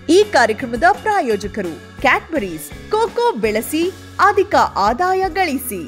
ಈ ಕಾರ್ಯಕ್ರಮದ ಪ್ರಾಯೋಜಕರು ಕ್ಯಾಡ್ಬರೀಸ್ ಕೋಕೋ ಬೆಳೆಸಿ ಅಧಿಕ ಆದಾಯ ಗಳಿಸಿ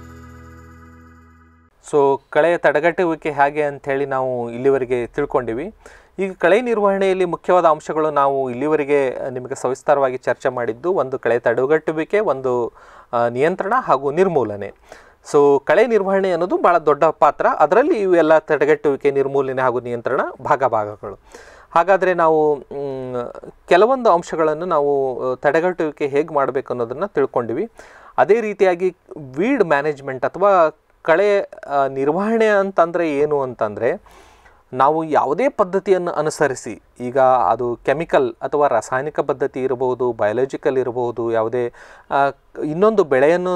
ಸೊ ಕಳೆ ತಡೆಗಟ್ಟುವಿಕೆ ಹೇಗೆ ಅಂಥೇಳಿ ನಾವು ಇಲ್ಲಿವರೆಗೆ ತಿಳ್ಕೊಂಡಿವಿ ಈಗ ಕಳೆ ನಿರ್ವಹಣೆಯಲ್ಲಿ ಮುಖ್ಯವಾದ ಅಂಶಗಳು ನಾವು ಇಲ್ಲಿವರೆಗೆ ನಿಮಗೆ ಸವಿಸ್ತಾರವಾಗಿ ಚರ್ಚೆ ಮಾಡಿದ್ದು ಒಂದು ಕಳೆ ತಡೆಗಟ್ಟುವಿಕೆ ಒಂದು ಆ, ನಿಯಂತ್ರಣ ಹಾಗೂ ನಿರ್ಮೂಲನೆ ಸೊ ಕಳೆ ನಿರ್ವಹಣೆ ಅನ್ನೋದು ಭಾಳ ದೊಡ್ಡ ಪಾತ್ರ ಅದರಲ್ಲಿ ಇವೆಲ್ಲ ತಡೆಗಟ್ಟುವಿಕೆ ನಿರ್ಮೂಲನೆ ಹಾಗೂ ನಿಯಂತ್ರಣ ಭಾಗ ಭಾಗಗಳು ಹಾಗಾದರೆ ನಾವು ಮ್, ಕೆಲವೊಂದು ಅಂಶಗಳನ್ನು ನಾವು ಆ, ತಡೆಗಟ್ಟುವಿಕೆ ಹೇಗೆ ಮಾಡಬೇಕು ಅನ್ನೋದನ್ನು ತಿಳ್ಕೊಂಡಿವಿ ಅದೇ ರೀತಿಯಾಗಿ ವೀಡ್ ಮ್ಯಾನೇಜ್ಮೆಂಟ್ ಅಥವಾ ಕಳೆ ಆ, ನಿರ್ವಹಣೆ ಅಂತಂದರೆ ಏನು ಅಂತಂದರೆ ನಾವು ಯಾವುದೇ ಪದ್ಧತಿಯನ್ನು ಅನುಸರಿಸಿ ಈಗ ಅದು ಕೆಮಿಕಲ್ ಅಥವಾ ರಾಸಾಯನಿಕ ಪದ್ಧತಿ ಇರಬಹುದು ಬಯೋಲಜಿಕಲ್ ಇರಬಹುದು ಯಾವುದೇ ಆ, ಇನ್ನೊಂದು ಬೆಳೆಯನ್ನು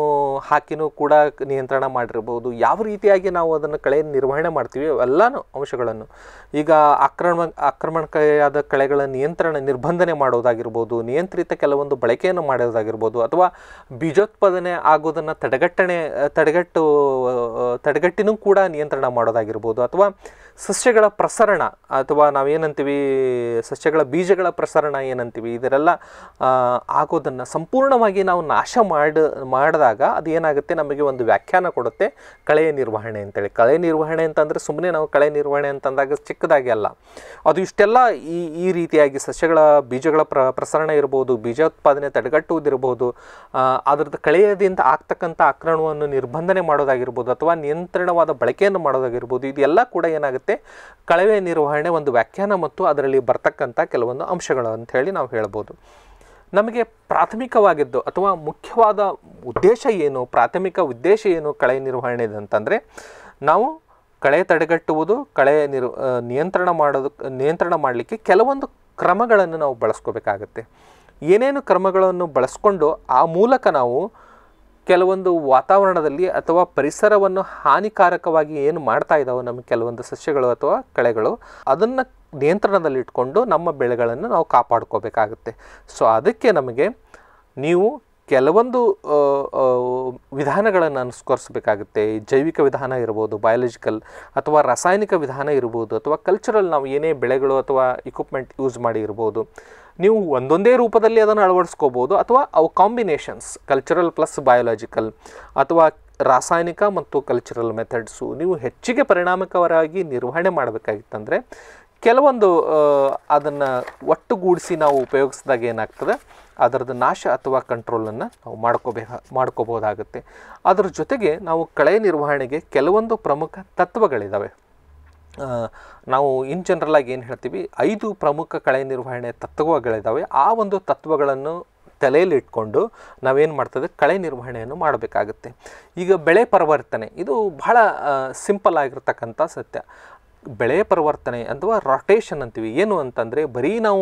ಹಾಕಿನೂ ಕೂಡ ನಿಯಂತ್ರಣ ಮಾಡಿರ್ಬೋದು ಯಾವ ರೀತಿಯಾಗಿ ನಾವು ಅದನ್ನು ಕಳೆ ನಿರ್ವಹಣೆ ಮಾಡ್ತೀವಿ ಅವೆಲ್ಲನೂ ಅಂಶಗಳನ್ನು ಈಗ ಆಕ್ರಮಣ ಆಕ್ರಮಣಕಾರಿಯಾದ ಕಳೆಗಳ ನಿಯಂತ್ರಣ ನಿರ್ಬಂಧನೆ ಮಾಡೋದಾಗಿರ್ಬೋದು ನಿಯಂತ್ರಿತ ಕೆಲವೊಂದು ಬಳಕೆಯನ್ನು ಮಾಡೋದಾಗಿರ್ಬೋದು ಅಥವಾ ಬೀಜೋತ್ಪಾದನೆ ಆಗೋದನ್ನು ತಡೆಗಟ್ಟಣೆ ತಡೆಗಟ್ಟು ತಡೆಗಟ್ಟಿನೂ ಕೂಡ ನಿಯಂತ್ರಣ ಮಾಡೋದಾಗಿರ್ಬೋದು ಅಥವಾ ಸಸ್ಯಗಳ ಪ್ರಸರಣ ಅಥವಾ ನಾವೇನಂತೀವಿ ಸಸ್ಯಗಳ ಬೀಜಗಳ ಪ್ರಸರಣ ಏನಂತೀವಿ ಇದರೆಲ್ಲ ಆ, ಆಗೋದನ್ನು ಸಂಪೂರ್ಣವಾಗಿ ನಾವು ನಾಶ ಮಾಡಿ ಮಾಡಿದಾಗ ಅದು ಏನಾಗುತ್ತೆ ನಮಗೆ ಒಂದು ವ್ಯಾಖ್ಯಾನ ಕೊಡುತ್ತೆ ಕಳೆಯ ನಿರ್ವಹಣೆ ಅಂತೇಳಿ ಕಳೆ ನಿರ್ವಹಣೆ ಅಂತಂದರೆ ಸುಮ್ಮನೆ ನಾವು ಕಳೆ ನಿರ್ವಹಣೆ ಅಂತಂದಾಗ ಚಿಕ್ಕದಾಗಿ ಅಲ್ಲ ಅದು ಇಷ್ಟೆಲ್ಲ ಈ ಈ ರೀತಿಯಾಗಿ ಸಸ್ಯಗಳ ಬೀಜಗಳ ಪ್ರ ಪ್ರಸರಣ ಇರ್ಬೋದು ಬೀಜೋತ್ಪಾದನೆ ತಡೆಗಟ್ಟುವುದಿರ್ಬೋದು ಆ, ಅದರದ್ದು ಕಳೆಯದಿಂದ ಆಗ್ತಕ್ಕಂಥ ಆಕ್ರಮಣವನ್ನು ನಿರ್ಬಂಧನೆ ಮಾಡೋದಾಗಿರ್ಬೋದು ಅಥವಾ ನಿಯಂತ್ರಣವಾದ ಬಳಕೆಯನ್ನು ಮಾಡೋದಾಗಿರ್ಬೋದು ಇದೆಲ್ಲ ಕೂಡ ಏನಾಗುತ್ತೆ ಕಳವೆ ನಿರ್ವಹಣೆ ಒಂದು ವ್ಯಾಖ್ಯಾನ ಮತ್ತು ಅದರಲ್ಲಿ ಬರ್ತಕ್ಕಂಥ ಕೆಲವೊಂದು ಅಂಶಗಳು ಅಂತ ಹೇಳಿ ನಾವು ಹೇಳ್ಬೋದು ನಮಗೆ ಪ್ರಾಥಮಿಕವಾಗಿದ್ದು ಅಥವಾ ಮುಖ್ಯವಾದ ಉದ್ದೇಶ ಏನು ಪ್ರಾಥಮಿಕ ಉದ್ದೇಶ ಏನು ಕಳೆ ನಿರ್ವಹಣೆದು ಅಂತಂದರೆ ನಾವು ಕಳೆ ತಡೆಗಟ್ಟುವುದು ಕಳೆ ನಿರ್ ಆ, ನಿಯಂತ್ರಣ ಮಾಡೋದು ನಿಯಂತ್ರಣ ಮಾಡಲಿಕ್ಕೆ ಕೆಲವೊಂದು ಕ್ರಮಗಳನ್ನು ನಾವು ಬಳಸ್ಕೋಬೇಕಾಗತ್ತೆ ಏನೇನು ಕ್ರಮಗಳನ್ನು ಬಳಸ್ಕೊಂಡು ಆ ಮೂಲಕ ನಾವು ಕೆಲವೊಂದು ವಾತಾವರಣದಲ್ಲಿ ಅಥವಾ ಪರಿಸರವನ್ನು ಹಾನಿಕಾರಕವಾಗಿ ಏನು ಮಾಡ್ತಾ ಇದ್ದಾವೆ ನಮಗೆ ಕೆಲವೊಂದು ಸಸ್ಯಗಳು ಅಥವಾ ಕಳೆಗಳು ಅದನ್ನು ನಿಯಂತ್ರಣದಲ್ಲಿ ಇಟ್ಕೊಂಡು ನಮ್ಮ ಬೆಳೆಗಳನ್ನು ನಾವು ಕಾಪಾಡ್ಕೋಬೇಕಾಗುತ್ತೆ ಸೊ ಅದಕ್ಕೆ ನಮಗೆ ನೀವು ಕೆಲವೊಂದು ಆ, ಆ, ವಿಧಾನಗಳನ್ನು ಅನುಸ್ಕರಿಸಬೇಕಾಗುತ್ತೆ ಜೈವಿಕ ವಿಧಾನ ಇರ್ಬೋದು ಬಯಾಲಜಿಕಲ್ ಅಥವಾ ರಾಸಾಯನಿಕ ವಿಧಾನ ಇರ್ಬೋದು ಅಥವಾ ಕಲ್ಚರಲ್ ನಾವು ಏನೇ ಬೆಳೆಗಳು ಅಥವಾ ಇಕ್ವಿಪ್ಮೆಂಟ್ ಯೂಸ್ ಮಾಡಿ ಇರ್ಬೋದು ನೀವು ಒಂದೊಂದೇ ರೂಪದಲ್ಲಿ ಅದನ್ನು ಅಳವಡಿಸ್ಕೋಬೋದು ಅಥವಾ ಅವು ಕಾಂಬಿನೇಷನ್ಸ್ ಕಲ್ಚರಲ್ ಪ್ಲಸ್ ಬಯೋಲಾಜಿಕಲ್ ಅಥವಾ ರಾಸಾಯನಿಕ ಮತ್ತು ಕಲ್ಚರಲ್ ಮೆಥಡ್ಸು ನೀವು ಹೆಚ್ಚಿಗೆ ಪರಿಣಾಮಕಾರಿಯಾಗಿ ನಿರ್ವಹಣೆ ಮಾಡಬೇಕಾಗಿತ್ತಂದರೆ ಕೆಲವೊಂದು ಅದನ್ನು ಒಟ್ಟುಗೂಡಿಸಿ ನಾವು ಉಪಯೋಗಿಸಿದಾಗ ಏನಾಗ್ತದೆ ಅದರದ್ದು ನಾಶ ಅಥವಾ ಕಂಟ್ರೋಲನ್ನು ನಾವು ಮಾಡ್ಕೋಬೇಕ ಮಾಡ್ಕೋಬೋದಾಗುತ್ತೆ ಅದರ ಜೊತೆಗೆ ನಾವು ಕಳೆ ನಿರ್ವಹಣೆಗೆ ಕೆಲವೊಂದು ಪ್ರಮುಖ ತತ್ವಗಳಿದ್ದಾವೆ ಆ, ನಾವು ಇನ್ ಜನರಲ್ ಆಗಿ ಏನು ಹೇಳ್ತೀವಿ ಐದು ಪ್ರಮುಖ ಕಳೆ ನಿರ್ವಹಣೆ ತತ್ವಗಳಿದ್ದಾವೆ ಆ ಒಂದು ತತ್ವಗಳನ್ನು ತಲೆಯಲ್ಲಿ ಇಟ್ಕೊಂಡು ನಾವೇನು ಮಾಡ್ತದೆ ಕಳೆ ನಿರ್ವಹಣೆಯನ್ನು ಮಾಡಬೇಕಾಗುತ್ತೆ ಈಗ ಬೆಳೆ ಪರಿವರ್ತನೆ ಇದು ಬಹಳ ಸಿಂಪಲ್ ಆಗಿರ್ತಕ್ಕಂಥ ಸತ್ಯ ಬೆಳೆ ಪರಿವರ್ತನೆ ಅಥವಾ ರೊಟೇಷನ್ ಅಂತೀವಿ ಏನು ಅಂತಂದರೆ ಬರೀ ನಾವು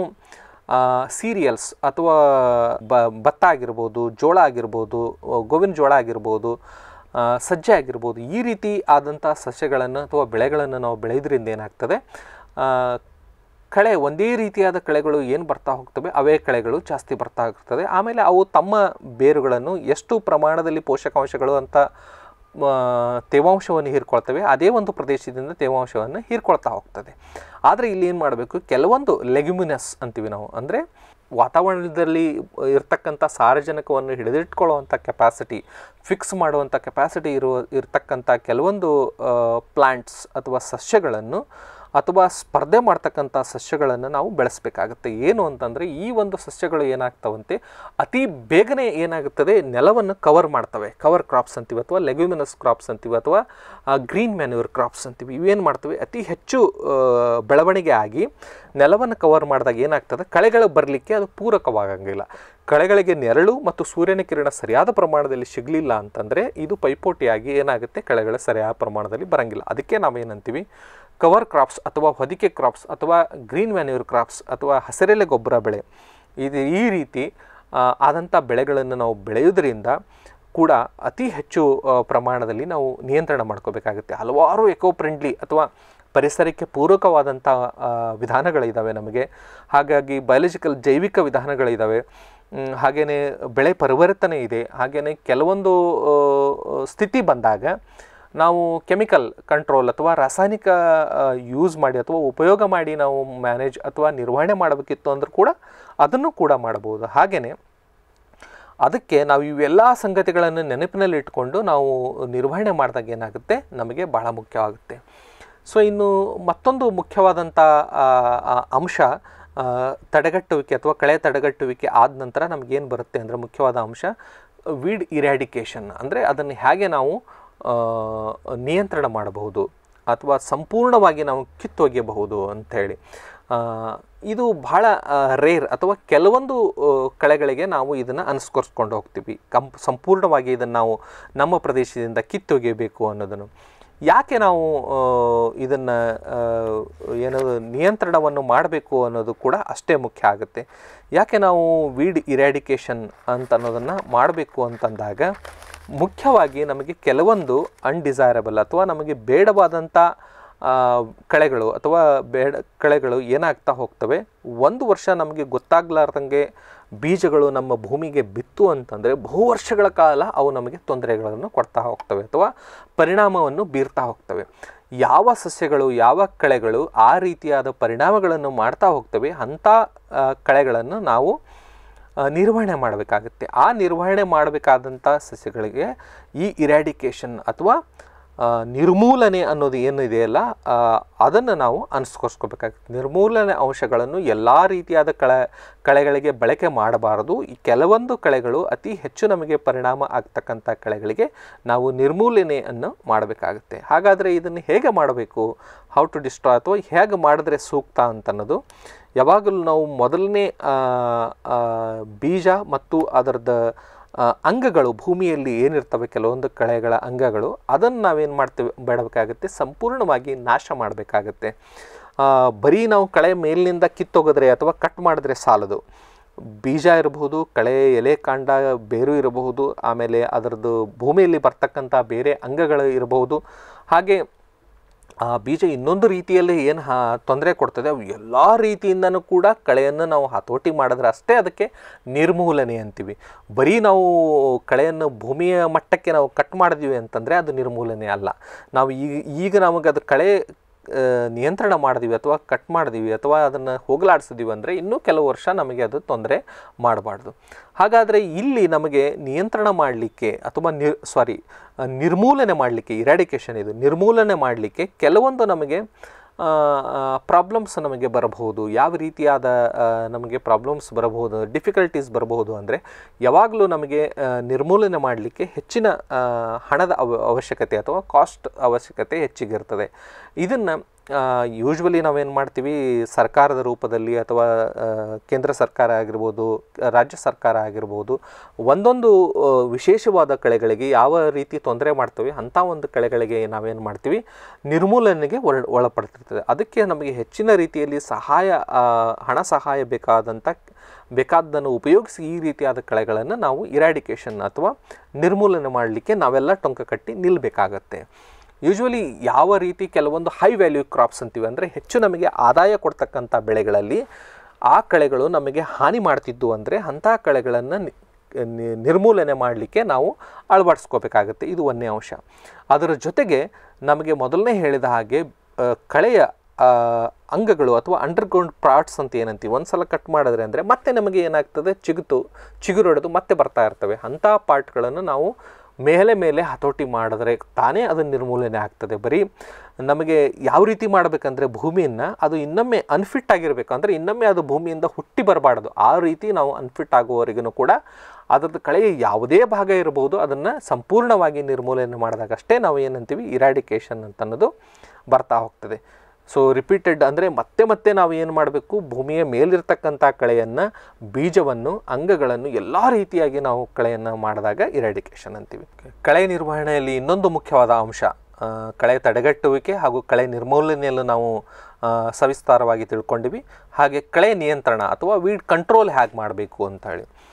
ಸೀರಿಯಲ್ಸ್ ಅಥವಾ ಬ ಭತ್ತ ಆಗಿರ್ಬೋದು ಜೋಳ ಆಗಿರ್ಬೋದು ಗೋವಿನ ಜೋಳ ಆಗಿರ್ಬೋದು ಆ, ಸಜ್ಜೆ ಆಗಿರ್ಬೋದು ಈ ರೀತಿ ಆದಂಥ ಸಸ್ಯಗಳನ್ನು ಅಥವಾ ಬೆಳೆಗಳನ್ನು ನಾವು ಬೆಳೆಯೋದ್ರಿಂದ ಏನಾಗ್ತದೆ ಆ, ಕಳೆ ಒಂದೇ ರೀತಿಯಾದ ಕಳೆಗಳು ಏನು ಬರ್ತಾ ಹೋಗ್ತವೆ ಅವೇ ಕಳೆಗಳು ಜಾಸ್ತಿ ಬರ್ತಾ ಹೋಗ್ತದೆ ಆಮೇಲೆ ಅವು ತಮ್ಮ ಬೇರುಗಳನ್ನು ಎಷ್ಟು ಪ್ರಮಾಣದಲ್ಲಿ ಪೋಷಕಾಂಶಗಳು ಅಂತ ಆ, ತೇವಾಂಶವನ್ನು ಹೀರ್ಕೊಳ್ತವೆ ಅದೇ ಒಂದು ಪ್ರದೇಶದಿಂದ ತೇವಾಂಶವನ್ನು ಹೀರ್ಕೊಳ್ತಾ ಹೋಗ್ತದೆ ಆದರೆ ಇಲ್ಲಿ ಏನು ಮಾಡಬೇಕು ಕೆಲವೊಂದು ಲೆಗ್ಯುಮಿನಸ್ ಅಂತೀವಿ ನಾವು ಅಂದರೆ ವಾತಾವರಣದಲ್ಲಿ ಇರ್ತಕ್ಕಂಥ ಸಾರಜನಕವನ್ನು ಹಿಡಿದಿಟ್ಕೊಳ್ಳುವಂಥ ಕೆಪಾಸಿಟಿ ಫಿಕ್ಸ್ ಮಾಡುವಂಥ ಕೆಪಾಸಿಟಿ ಇರುವ ಇರ್ತಕ್ಕಂಥ ಕೆಲವೊಂದು ಪ್ಲ್ಯಾಂಟ್ಸ್ ಅಥವಾ ಸಸ್ಯಗಳನ್ನು ಅಥವಾ ಸ್ಪರ್ಧೆ ಮಾಡ್ತಕ್ಕಂಥ ಸಸ್ಯಗಳನ್ನು ನಾವು ಬೆಳೆಸಬೇಕಾಗುತ್ತೆ ಏನು ಅಂತಂದರೆ ಈ ಒಂದು ಸಸ್ಯಗಳು ಏನಾಗ್ತವಂತೆ ಅತಿ ಬೇಗನೆ ಏನಾಗುತ್ತದೆ ನೆಲವನ್ನು ಕವರ್ ಮಾಡ್ತವೆ ಕವರ್ ಕ್ರಾಪ್ಸ್ ಅಂತೀವಿ ಅಥವಾ ಲೆಗ್ಯುಮಿನಸ್ ಕ್ರಾಪ್ಸ್ ಅಂತೀವಿ ಅಥವಾ ಗ್ರೀನ್ ಮ್ಯಾನ್ಯೂರ್ ಕ್ರಾಪ್ಸ್ ಅಂತೀವಿ ಇವೇನು ಮಾಡ್ತವೆ ಅತಿ ಹೆಚ್ಚು ಆ, ಬೆಳವಣಿಗೆ ಆಗಿ ನೆಲವನ್ನು ಕವರ್ ಮಾಡಿದಾಗ ಏನಾಗ್ತದೆ ಕಳೆಗಳು ಬರಲಿಕ್ಕೆ ಅದು ಪೂರಕವಾಗಂಗಿಲ್ಲ ಕಳೆಗಳಿಗೆ ನೆರಳು ಮತ್ತು ಸೂರ್ಯನ ಕಿರಣ ಸರಿಯಾದ ಪ್ರಮಾಣದಲ್ಲಿ ಸಿಗಲಿಲ್ಲ ಅಂತಂದರೆ ಇದು ಪೈಪೋಟಿಯಾಗಿ ಏನಾಗುತ್ತೆ ಕಳೆಗಳ ಸರಿಯಾದ ಪ್ರಮಾಣದಲ್ಲಿ ಬರಂಗಿಲ್ಲ ಅದಕ್ಕೆ ನಾವೇನಂತೀವಿ ಕವರ್ ಕ್ರಾಪ್ಸ್ ಅಥವಾ ಹೊದಿಕೆ ಕ್ರಾಪ್ಸ್ ಅಥವಾ ಗ್ರೀನ್ ಮ್ಯಾನ್ಯೂರ್ ಕ್ರಾಪ್ಸ್ ಅಥವಾ ಹಸಿರೆಲೆ ಗೊಬ್ಬರ ಬೆಳೆ ಇದು ಈ ರೀತಿ ಆ, ಆದಂಥ ಬೆಳೆಗಳನ್ನು ನಾವು ಬೆಳೆಯೋದ್ರಿಂದ ಕೂಡ ಅತಿ ಹೆಚ್ಚು ಆ, ಪ್ರಮಾಣದಲ್ಲಿ ನಾವು ನಿಯಂತ್ರಣ ಮಾಡ್ಕೋಬೇಕಾಗುತ್ತೆ ಹಲವಾರು ಎಕೋ ಫ್ರೆಂಡ್ಲಿ ಅಥವಾ ಪರಿಸರಕ್ಕೆ ಪೂರಕವಾದಂಥ ಆ, ವಿಧಾನಗಳಿದ್ದಾವೆ ನಮಗೆ ಹಾಗಾಗಿ ಬಯಾಲಜಿಕಲ್ ಜೈವಿಕ ವಿಧಾನಗಳಿದ್ದಾವೆ ಮ್, ಹಾಗೇನೇ ಬೆಳೆ ಪರಿವರ್ತನೆ ಇದೆ ಹಾಗೆಯೇ ಕೆಲವೊಂದು ಆ, ಸ್ಥಿತಿ ಬಂದಾಗ ನಾವು ಕೆಮಿಕಲ್ ಕಂಟ್ರೋಲ್ ಅಥವಾ ರಾಸಾಯನಿಕ ಯೂಸ್ ಮಾಡಿ ಅಥವಾ ಉಪಯೋಗ ಮಾಡಿ ನಾವು ಮ್ಯಾನೇಜ್ ಅಥವಾ ನಿರ್ವಹಣೆ ಮಾಡಬೇಕಿತ್ತು ಅಂದರೂ ಕೂಡ ಅದನ್ನು ಕೂಡ ಮಾಡಬಹುದು ಹಾಗೆಯೇ ಅದಕ್ಕೆ ನಾವು ಇವೆಲ್ಲ ಸಂಗತಿಗಳನ್ನು ನೆನಪಿನಲ್ಲಿ ಇಟ್ಕೊಂಡು ನಾವು ನಿರ್ವಹಣೆ ಮಾಡಿದಾಗ ಏನಾಗುತ್ತೆ ನಮಗೆ ಬಹಳ ಮುಖ್ಯವಾಗುತ್ತೆ ಸೊ ಇನ್ನು ಮತ್ತೊಂದು ಮುಖ್ಯವಾದಂಥ ಆ, ಆ, ಅಂಶ ಆ, ತಡೆಗಟ್ಟುವಿಕೆ ಅಥವಾ ಕಳೆ ತಡೆಗಟ್ಟುವಿಕೆ ಆದ ನಂತರ ನಮಗೇನು ಬರುತ್ತೆ ಅಂದರೆ ಮುಖ್ಯವಾದ ಅಂಶ ವೀಡ್ ಇರ್ಯಾಡಿಕೇಷನ್ ಅಂದರೆ ಅದನ್ನು ಹೇಗೆ ನಾವು ಆ, ನಿಯಂತ್ರಣ ಮಾಡಬಹುದು ಅಥವಾ ಸಂಪೂರ್ಣವಾಗಿ ನಾವು ಕಿತ್ತೊಗೆಯಬಹುದು ಅಂಥೇಳಿ ಆ, ಇದು ಬಹಳ ರೇರ್ ಅಥವಾ ಕೆಲವೊಂದು ಆ, ಕಳೆಗಳಿಗೆ ನಾವು ಇದನ್ನು ಅನುಸ್ಕರಿಸ್ಕೊಂಡು ಹೋಗ್ತೀವಿ ಕಂಪ್ ಸಂಪೂರ್ಣವಾಗಿ ಇದನ್ನು ನಾವು ನಮ್ಮ ಪ್ರದೇಶದಿಂದ ಕಿತ್ತೊಗೆಯಬೇಕು ಅನ್ನೋದನ್ನು ಯಾಕೆ ನಾವು ಇದನ್ನು ಏನು ನಿಯಂತ್ರಣವನ್ನು ಮಾಡಬೇಕು ಅನ್ನೋದು ಕೂಡ ಅಷ್ಟೇ ಮುಖ್ಯ ಆಗುತ್ತೆ ಯಾಕೆ ನಾವು ವೀಡ್ ಇರ್ಯಾಡಿಕೇಷನ್ ಅಂತ ಅನ್ನೋದನ್ನು ಮಾಡಬೇಕು ಅಂತಂದಾಗ ಮುಖ್ಯವಾಗಿ ನಮಗೆ ಕೆಲವೊಂದು ಅನ್ಡಿಸೈರಬಲ್ ಅಥವಾ ನಮಗೆ ಬೇಡವಾದಂಥ ಆ, ಕಳೆಗಳು ಅಥವಾ ಬೇಡ ಕಳೆಗಳು ಏನಾಗ್ತಾ ಹೋಗ್ತವೆ ಒಂದು ವರ್ಷ ನಮಗೆ ಗೊತ್ತಾಗ್ಲಾರ್ದಂಗೆ ಬೀಜಗಳು ನಮ್ಮ ಭೂಮಿಗೆ ಬಿತ್ತು ಅಂತಂದರೆ ಬಹು ವರ್ಷಗಳ ಕಾಲ ಅವು ನಮಗೆ ತೊಂದರೆಗಳನ್ನು ಕೊಡ್ತಾ ಹೋಗ್ತವೆ ಅಥವಾ ಪರಿಣಾಮವನ್ನು ಬೀರ್ತಾ ಹೋಗ್ತವೆ ಯಾವ ಸಸ್ಯಗಳು ಯಾವ ಕಳೆಗಳು ಆ ರೀತಿಯಾದ ಪರಿಣಾಮಗಳನ್ನು ಮಾಡ್ತಾ ಹೋಗ್ತವೆ ಅಂಥ ಆ, ಕಳೆಗಳನ್ನು ನಾವು ಆ, ನಿರ್ವಹಣೆ ಮಾಡಬೇಕಾಗುತ್ತೆ ಆ ನಿರ್ವಹಣೆ ಮಾಡಬೇಕಾದಂಥ ಸಸ್ಯಗಳಿಗೆ ಈ ಇರ್ಯಾಡಿಕೇಷನ್ ಅಥವಾ ಆ, ನಿರ್ಮೂಲನೆ ಅನ್ನೋದು ಏನಿದೆಯಲ್ಲ ಅದನ್ನು ನಾವು ಅನುಸ್ಕರಿಸ್ಕೋಬೇಕಾಗುತ್ತೆ ನಿರ್ಮೂಲನೆ ಅಂಶಗಳನ್ನು ಎಲ್ಲ ರೀತಿಯಾದ ಕಳೆ ಕಳೆಗಳಿಗೆ ಬಳಕೆ ಮಾಡಬಾರದು ಈ ಕೆಲವೊಂದು ಕಳೆಗಳು ಅತಿ ಹೆಚ್ಚು ನಮಗೆ ಪರಿಣಾಮ ಆಗ್ತಕ್ಕಂಥ ಕಳೆಗಳಿಗೆ ನಾವು ನಿರ್ಮೂಲನೆಯನ್ನು ಮಾಡಬೇಕಾಗುತ್ತೆ ಹಾಗಾದರೆ ಇದನ್ನು ಹೇಗೆ ಮಾಡಬೇಕು ಹೌ ಟು ಡಿಸ್ಟ್ರಾಯ್ ಅಥವಾ ಹೇಗೆ ಮಾಡಿದ್ರೆ ಸೂಕ್ತ ಅಂತನ್ನೋದು ಯಾವಾಗಲೂ ನಾವು ಮೊದಲನೇ ಆ, ಆ, ಬೀಜ ಮತ್ತು ಅದರದ್ದು ಆ, ಅಂಗಗಳು ಭೂಮಿಯಲ್ಲಿ ಏನಿರ್ತವೆ ಕೆಲವೊಂದು ಕಳೆಗಳ ಅಂಗಗಳು ಅದನ್ನು ನಾವೇನು ಮಾಡ್ತೇವೆ ಬೇಡಬೇಕಾಗುತ್ತೆ ಸಂಪೂರ್ಣವಾಗಿ ನಾಶ ಮಾಡಬೇಕಾಗತ್ತೆ ಬರೀ ನಾವು ಕಳೆ ಮೇಲಿನಿಂದ ಕಿತ್ತೊಗೆದ್ರೆ ಅಥವಾ ಕಟ್ ಮಾಡಿದ್ರೆ ಸಾಲದು ಬೀಜ ಇರಬಹುದು ಕಳೆ ಎಲೆ ಕಾಂಡ ಬೇರು ಇರಬಹುದು ಆಮೇಲೆ ಅದರದ್ದು ಭೂಮಿಯಲ್ಲಿ ಬರ್ತಕ್ಕಂಥ ಬೇರೆ ಅಂಗಗಳು ಇರಬಹುದು ಹಾಗೆ ಆ ಬೀಜ ಇನ್ನೊಂದು ರೀತಿಯಲ್ಲಿ ಏನು ಹಾ ತೊಂದರೆ ಕೊಡ್ತದೆ ಅವು ಎಲ್ಲ ರೀತಿಯಿಂದನೂ ಕೂಡ ಕಳೆಯನ್ನು ನಾವು ಹತೋಟಿ ಮಾಡಿದ್ರೆ ಅಷ್ಟೇ ಅದಕ್ಕೆ ನಿರ್ಮೂಲನೆ ಅಂತೀವಿ ಬರೀ ನಾವು ಕಳೆಯನ್ನು ಭೂಮಿಯ ಮಟ್ಟಕ್ಕೆ ನಾವು ಕಟ್ ಮಾಡಿದ್ವಿ ಅಂತಂದರೆ ಅದು ನಿರ್ಮೂಲನೆ ಅಲ್ಲ ನಾವು ಈಗ ಈಗ ನಮಗೆ ಅದು ಕಳೆ ಆ, ನಿಯಂತ್ರಣ ಮಾಡಿದೀವಿ ಅಥವಾ ಕಟ್ ಮಾಡಿದೀವಿ ಅಥವಾ ಅದನ್ನು ಹೋಗಲಾಡಿಸಿದೀವಿ ಅಂದರೆ ಇನ್ನೂ ಕೆಲವು ವರ್ಷ ನಮಗೆ ಅದು ತೊಂದರೆ ಮಾಡಬಾರ್ದು ಹಾಗಾದರೆ ಇಲ್ಲಿ ನಮಗೆ ನಿಯಂತ್ರಣ ಮಾಡಲಿಕ್ಕೆ ಅಥವಾ ನಿರ್ ಸಾರಿ ನಿರ್ಮೂಲನೆ ಮಾಡಲಿಕ್ಕೆ ಇರಾಡಿಕೇಷನ್ ಇದು ನಿರ್ಮೂಲನೆ ಮಾಡಲಿಕ್ಕೆ ಕೆಲವೊಂದು ನಮಗೆ ಪ್ರಾಬ್ಲಮ್ಸ್ ನಮಗೆ ಬರಬಹುದು ಯಾವ ರೀತಿಯಾದ ಆ, ನಮಗೆ ಪ್ರಾಬ್ಲಮ್ಸ್ ಬರಬಹುದು ಡಿಫಿಕಲ್ಟೀಸ್ ಬರಬಹುದು ಅಂದರೆ ಯಾವಾಗಲೂ ನಮಗೆ ಆ, ನಿರ್ಮೂಲನೆ ಮಾಡಲಿಕ್ಕೆ ಹೆಚ್ಚಿನ ಆ, ಹಣದ ಅವ ಅವಶ್ಯಕತೆ ಅಥವಾ ಕಾಸ್ಟ್ ಅವಶ್ಯಕತೆ ಹೆಚ್ಚಿಗಿರ್ತದೆ ಇದನ್ನು ಯೂಶ್ವಲಿ ನಾವೇನು ಮಾಡ್ತೀವಿ ಸರ್ಕಾರದ ರೂಪದಲ್ಲಿ ಅಥವಾ ಆ, ಕೇಂದ್ರ ಸರ್ಕಾರ ಆಗಿರ್ಬೋದು ರಾಜ್ಯ ಸರ್ಕಾರ ಆಗಿರ್ಬೋದು ಒಂದೊಂದು ಆ, ವಿಶೇಷವಾದ ಕಳೆಗಳಿಗೆ ಯಾವ ರೀತಿ ತೊಂದರೆ ಮಾಡ್ತವೆ ಅಂಥ ಒಂದು ಕಳೆಗಳಿಗೆ ನಾವೇನು ಮಾಡ್ತೀವಿ ನಿರ್ಮೂಲನೆಗೆ ಒಳ ಒಳಪಡ್ತಿರ್ತದೆ ಅದಕ್ಕೆ ನಮಗೆ ಹೆಚ್ಚಿನ ರೀತಿಯಲ್ಲಿ ಸಹಾಯ ಆ, ಹಣ ಸಹಾಯ ಬೇಕಾದಂಥ ಬೇಕಾದ್ದನ್ನು ಉಪಯೋಗಿಸಿ ಈ ರೀತಿಯಾದ ಕಳೆಗಳನ್ನು ನಾವು ಇರಾಡಿಕೇಷನ್ ಅಥವಾ ನಿರ್ಮೂಲನೆ ಮಾಡಲಿಕ್ಕೆ ನಾವೆಲ್ಲ ಟೊಂಕ ಕಟ್ಟಿ ನಿಲ್ಲಬೇಕಾಗತ್ತೆ ಯೂಶ್ವಲಿ ಯಾವ ರೀತಿ ಕೆಲವೊಂದು ಹೈ ವ್ಯಾಲ್ಯೂ ಕ್ರಾಪ್ಸ್ ಅಂತೀವಿ ಅಂದರೆ ಹೆಚ್ಚು ನಮಗೆ ಆದಾಯ ಕೊಡ್ತಕ್ಕಂಥ ಬೆಳೆಗಳಲ್ಲಿ ಆ ಕಳೆಗಳು ನಮಗೆ ಹಾನಿ ಮಾಡ್ತಿದ್ದು ಅಂದರೆ ಅಂಥ ಕಳೆಗಳನ್ನು ನಿ- ನಿ- ನಿರ್ಮೂಲನೆ ಮಾಡಲಿಕ್ಕೆ ನಾವು ಅಳವಡಿಸ್ಕೋಬೇಕಾಗತ್ತೆ ಇದು ಒಂದನೇ ಅಂಶ ಅದರ ಜೊತೆಗೆ ನಮಗೆ ಮೊದಲನೇ ಹೇಳಿದ ಹಾಗೆ ಆ, ಕಳೆಯ ಆ, ಅಂಗಗಳು ಅಥವಾ ಅಂಡರ್ಗ್ರೌಂಡ್ ಪಾರ್ಟ್ಸ್ ಅಂತ ಏನಂತೀವಿ ಒಂದು ಸಲ ಕಟ್ ಮಾಡಿದ್ರೆ ಅಂದರೆ ಮತ್ತೆ ನಮಗೆ ಏನಾಗ್ತದೆ ಚಿಗುತು ಚಿಗುರೊಡೆದು ಮತ್ತೆ ಬರ್ತಾ ಇರ್ತವೆ ಅಂಥ ಪಾರ್ಟ್ಗಳನ್ನು ನಾವು ಮೇಲೆ ಮೇಲೆ ಹತೋಟಿ ಮಾಡಿದ್ರೆ ತಾನೇ ಅದು ನಿರ್ಮೂಲನೆ ಆಗ್ತದೆ ಬರೀ ನಮಗೆ ಯಾವ ರೀತಿ ಮಾಡಬೇಕಂದ್ರೆ ಭೂಮಿಯನ್ನು ಅದು ಇನ್ನೊಮ್ಮೆ ಅನ್ಫಿಟ್ ಆಗಿರಬೇಕು ಅಂದರೆ ಇನ್ನೊಮ್ಮೆ ಅದು ಭೂಮಿಯಿಂದ ಹುಟ್ಟಿ ಬರಬಾರ್ದು ಆ ರೀತಿ ನಾವು ಅನ್ಫಿಟ್ ಆಗುವವರೆಗೂ ಕೂಡ ಅದರದ್ದು ಕಳೆಯ ಯಾವುದೇ ಭಾಗ ಇರಬಹುದು ಅದನ್ನು ಸಂಪೂರ್ಣವಾಗಿ ನಿರ್ಮೂಲನೆ ಮಾಡಿದಾಗಷ್ಟೇ ನಾವು ಏನಂತೀವಿ ಇರಾಡಿಕೇಷನ್ ಅಂತ ಅನ್ನೋದು ಬರ್ತಾ ಹೋಗ್ತದೆ ಸೊ ರಿಪೀಟೆಡ್ ಅಂದರೆ ಮತ್ತೆ ಮತ್ತೆ ನಾವು ಏನು ಮಾಡಬೇಕು ಭೂಮಿಯ ಮೇಲಿರ್ತಕ್ಕಂಥ ಕಳೆಯನ್ನು ಬೀಜವನ್ನು ಅಂಗಗಳನ್ನು ಎಲ್ಲ ರೀತಿಯಾಗಿ ನಾವು ಕಳೆಯನ್ನು ಮಾಡಿದಾಗ ಇರಾಡಿಕೇಷನ್ ಅಂತೀವಿ ಕಳೆ ನಿರ್ವಹಣೆಯಲ್ಲಿ ಇನ್ನೊಂದು ಮುಖ್ಯವಾದ ಅಂಶ ಆ, ಕಳೆ ತಡೆಗಟ್ಟುವಿಕೆ ಹಾಗೂ ಕಳೆ ನಿರ್ಮೂಲನೆಯಲ್ಲೂ ನಾವು ಆ, ಸವಿಸ್ತಾರವಾಗಿ ತಿಳ್ಕೊಂಡಿವಿ ಹಾಗೆ ಕಳೆ ನಿಯಂತ್ರಣ ಅಥವಾ ವೀಡ್ ಕಂಟ್ರೋಲ್ ಹೇಗೆ ಮಾಡಬೇಕು ಅಂತ ಹೇಳಿ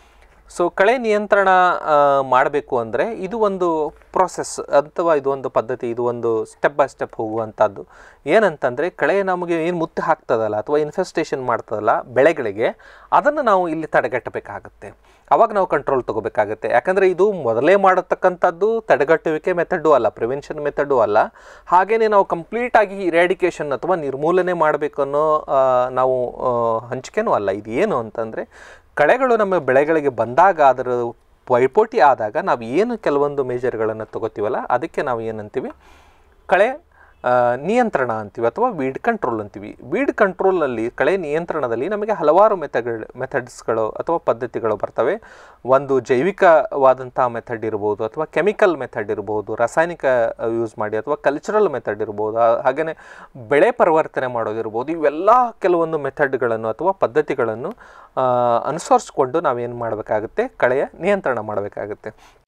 ಸೊ ಕಳೆ ನಿಯಂತ್ರಣ ಮಾಡಬೇಕು ಅಂದರೆ ಇದು ಒಂದು ಪ್ರೊಸೆಸ್ ಅಥವಾ ಇದು ಒಂದು ಪದ್ಧತಿ ಇದು ಒಂದು ಸ್ಟೆಪ್ ಬೈ ಸ್ಟೆಪ್ ಹೋಗುವಂಥದ್ದು ಏನಂತಂದರೆ ಕಳೆ ನಮಗೆ ಏನು ಮುತ್ತು ಹಾಕ್ತದಲ್ಲ ಅಥವಾ ಇನ್ಫೆಸ್ಟೇಷನ್ ಮಾಡ್ತದಲ್ಲ ಬೆಳೆಗಳಿಗೆ ಅದನ್ನು ನಾವು ಇಲ್ಲಿ ತಡೆಗಟ್ಟಬೇಕಾಗುತ್ತೆ ಅವಾಗ ನಾವು ಕಂಟ್ರೋಲ್ ತೊಗೋಬೇಕಾಗುತ್ತೆ ಯಾಕಂದರೆ ಇದು ಮೊದಲೇ ಮಾಡತಕ್ಕಂಥದ್ದು ತಡೆಗಟ್ಟುವಿಕೆ ಮೆಥಡು ಅಲ್ಲ ಪ್ರಿವೆನ್ಷನ್ ಮೆಥಡು ಅಲ್ಲ ಹಾಗೆಯೇ ನಾವು ಕಂಪ್ಲೀಟಾಗಿ ಇರಾಡಿಕೇಷನ್ ಅಥವಾ ನಿರ್ಮೂಲನೆ ಮಾಡಬೇಕು ಅನ್ನೋ ಆ, ನಾವು ಆ, ಹಂಚಿಕೆನೂ ಅಲ್ಲ ಇದು ಏನು ಅಂತಂದರೆ ಕಳೆಗಳು ನಮ್ಮ ಬೆಳೆಗಳಿಗೆ ಬಂದಾಗ ಅದರ ಪೈಪೋಟಿ ಆದಾಗ ನಾವು ಏನು ಕೆಲವೊಂದು ಮೇಜರ್ಗಳನ್ನು ತಗೋತೀವಲ್ಲ ಅದಕ್ಕೆ ನಾವು ಏನಂತೀವಿ ಕಳೆ ಆ, ನಿಯಂತ್ರಣ ಅಂತೀವಿ ಅಥವಾ ವೀಡ್ ಕಂಟ್ರೋಲ್ ಅಂತೀವಿ ವೀಡ್ ಕಂಟ್ರೋಲಲ್ಲಿ ಕಳೆ ನಿಯಂತ್ರಣದಲ್ಲಿ ನಮಗೆ ಹಲವಾರು ಮೆಥಡ್ಗಳು ಮೆಥಡ್ಸ್ಗಳು ಅಥವಾ ಪದ್ಧತಿಗಳು ಬರ್ತವೆ ಒಂದು ಜೈವಿಕವಾದಂಥ ಮೆಥಡ್ ಇರ್ಬೋದು ಅಥವಾ ಕೆಮಿಕಲ್ ಮೆಥಡ್ ಇರ್ಬೋದು ರಾಸಾಯನಿಕ ಯೂಸ್ ಮಾಡಿ ಅಥವಾ ಕಲ್ಚರಲ್ ಮೆಥಡ್ ಇರ್ಬೋದು ಹಾಗೆಯೇ ಬೆಳೆ ಪರಿವರ್ತನೆ ಮಾಡೋದಿರ್ಬೋದು ಇವೆಲ್ಲ ಕೆಲವೊಂದು ಮೆಥಡ್ಗಳನ್ನು ಅಥವಾ ಪದ್ಧತಿಗಳನ್ನು ಆ, ಅನುಸರಿಸ್ಕೊಂಡು ನಾವೇನು ಮಾಡಬೇಕಾಗುತ್ತೆ ಕಳೆಯ ನಿಯಂತ್ರಣ ಮಾಡಬೇಕಾಗುತ್ತೆ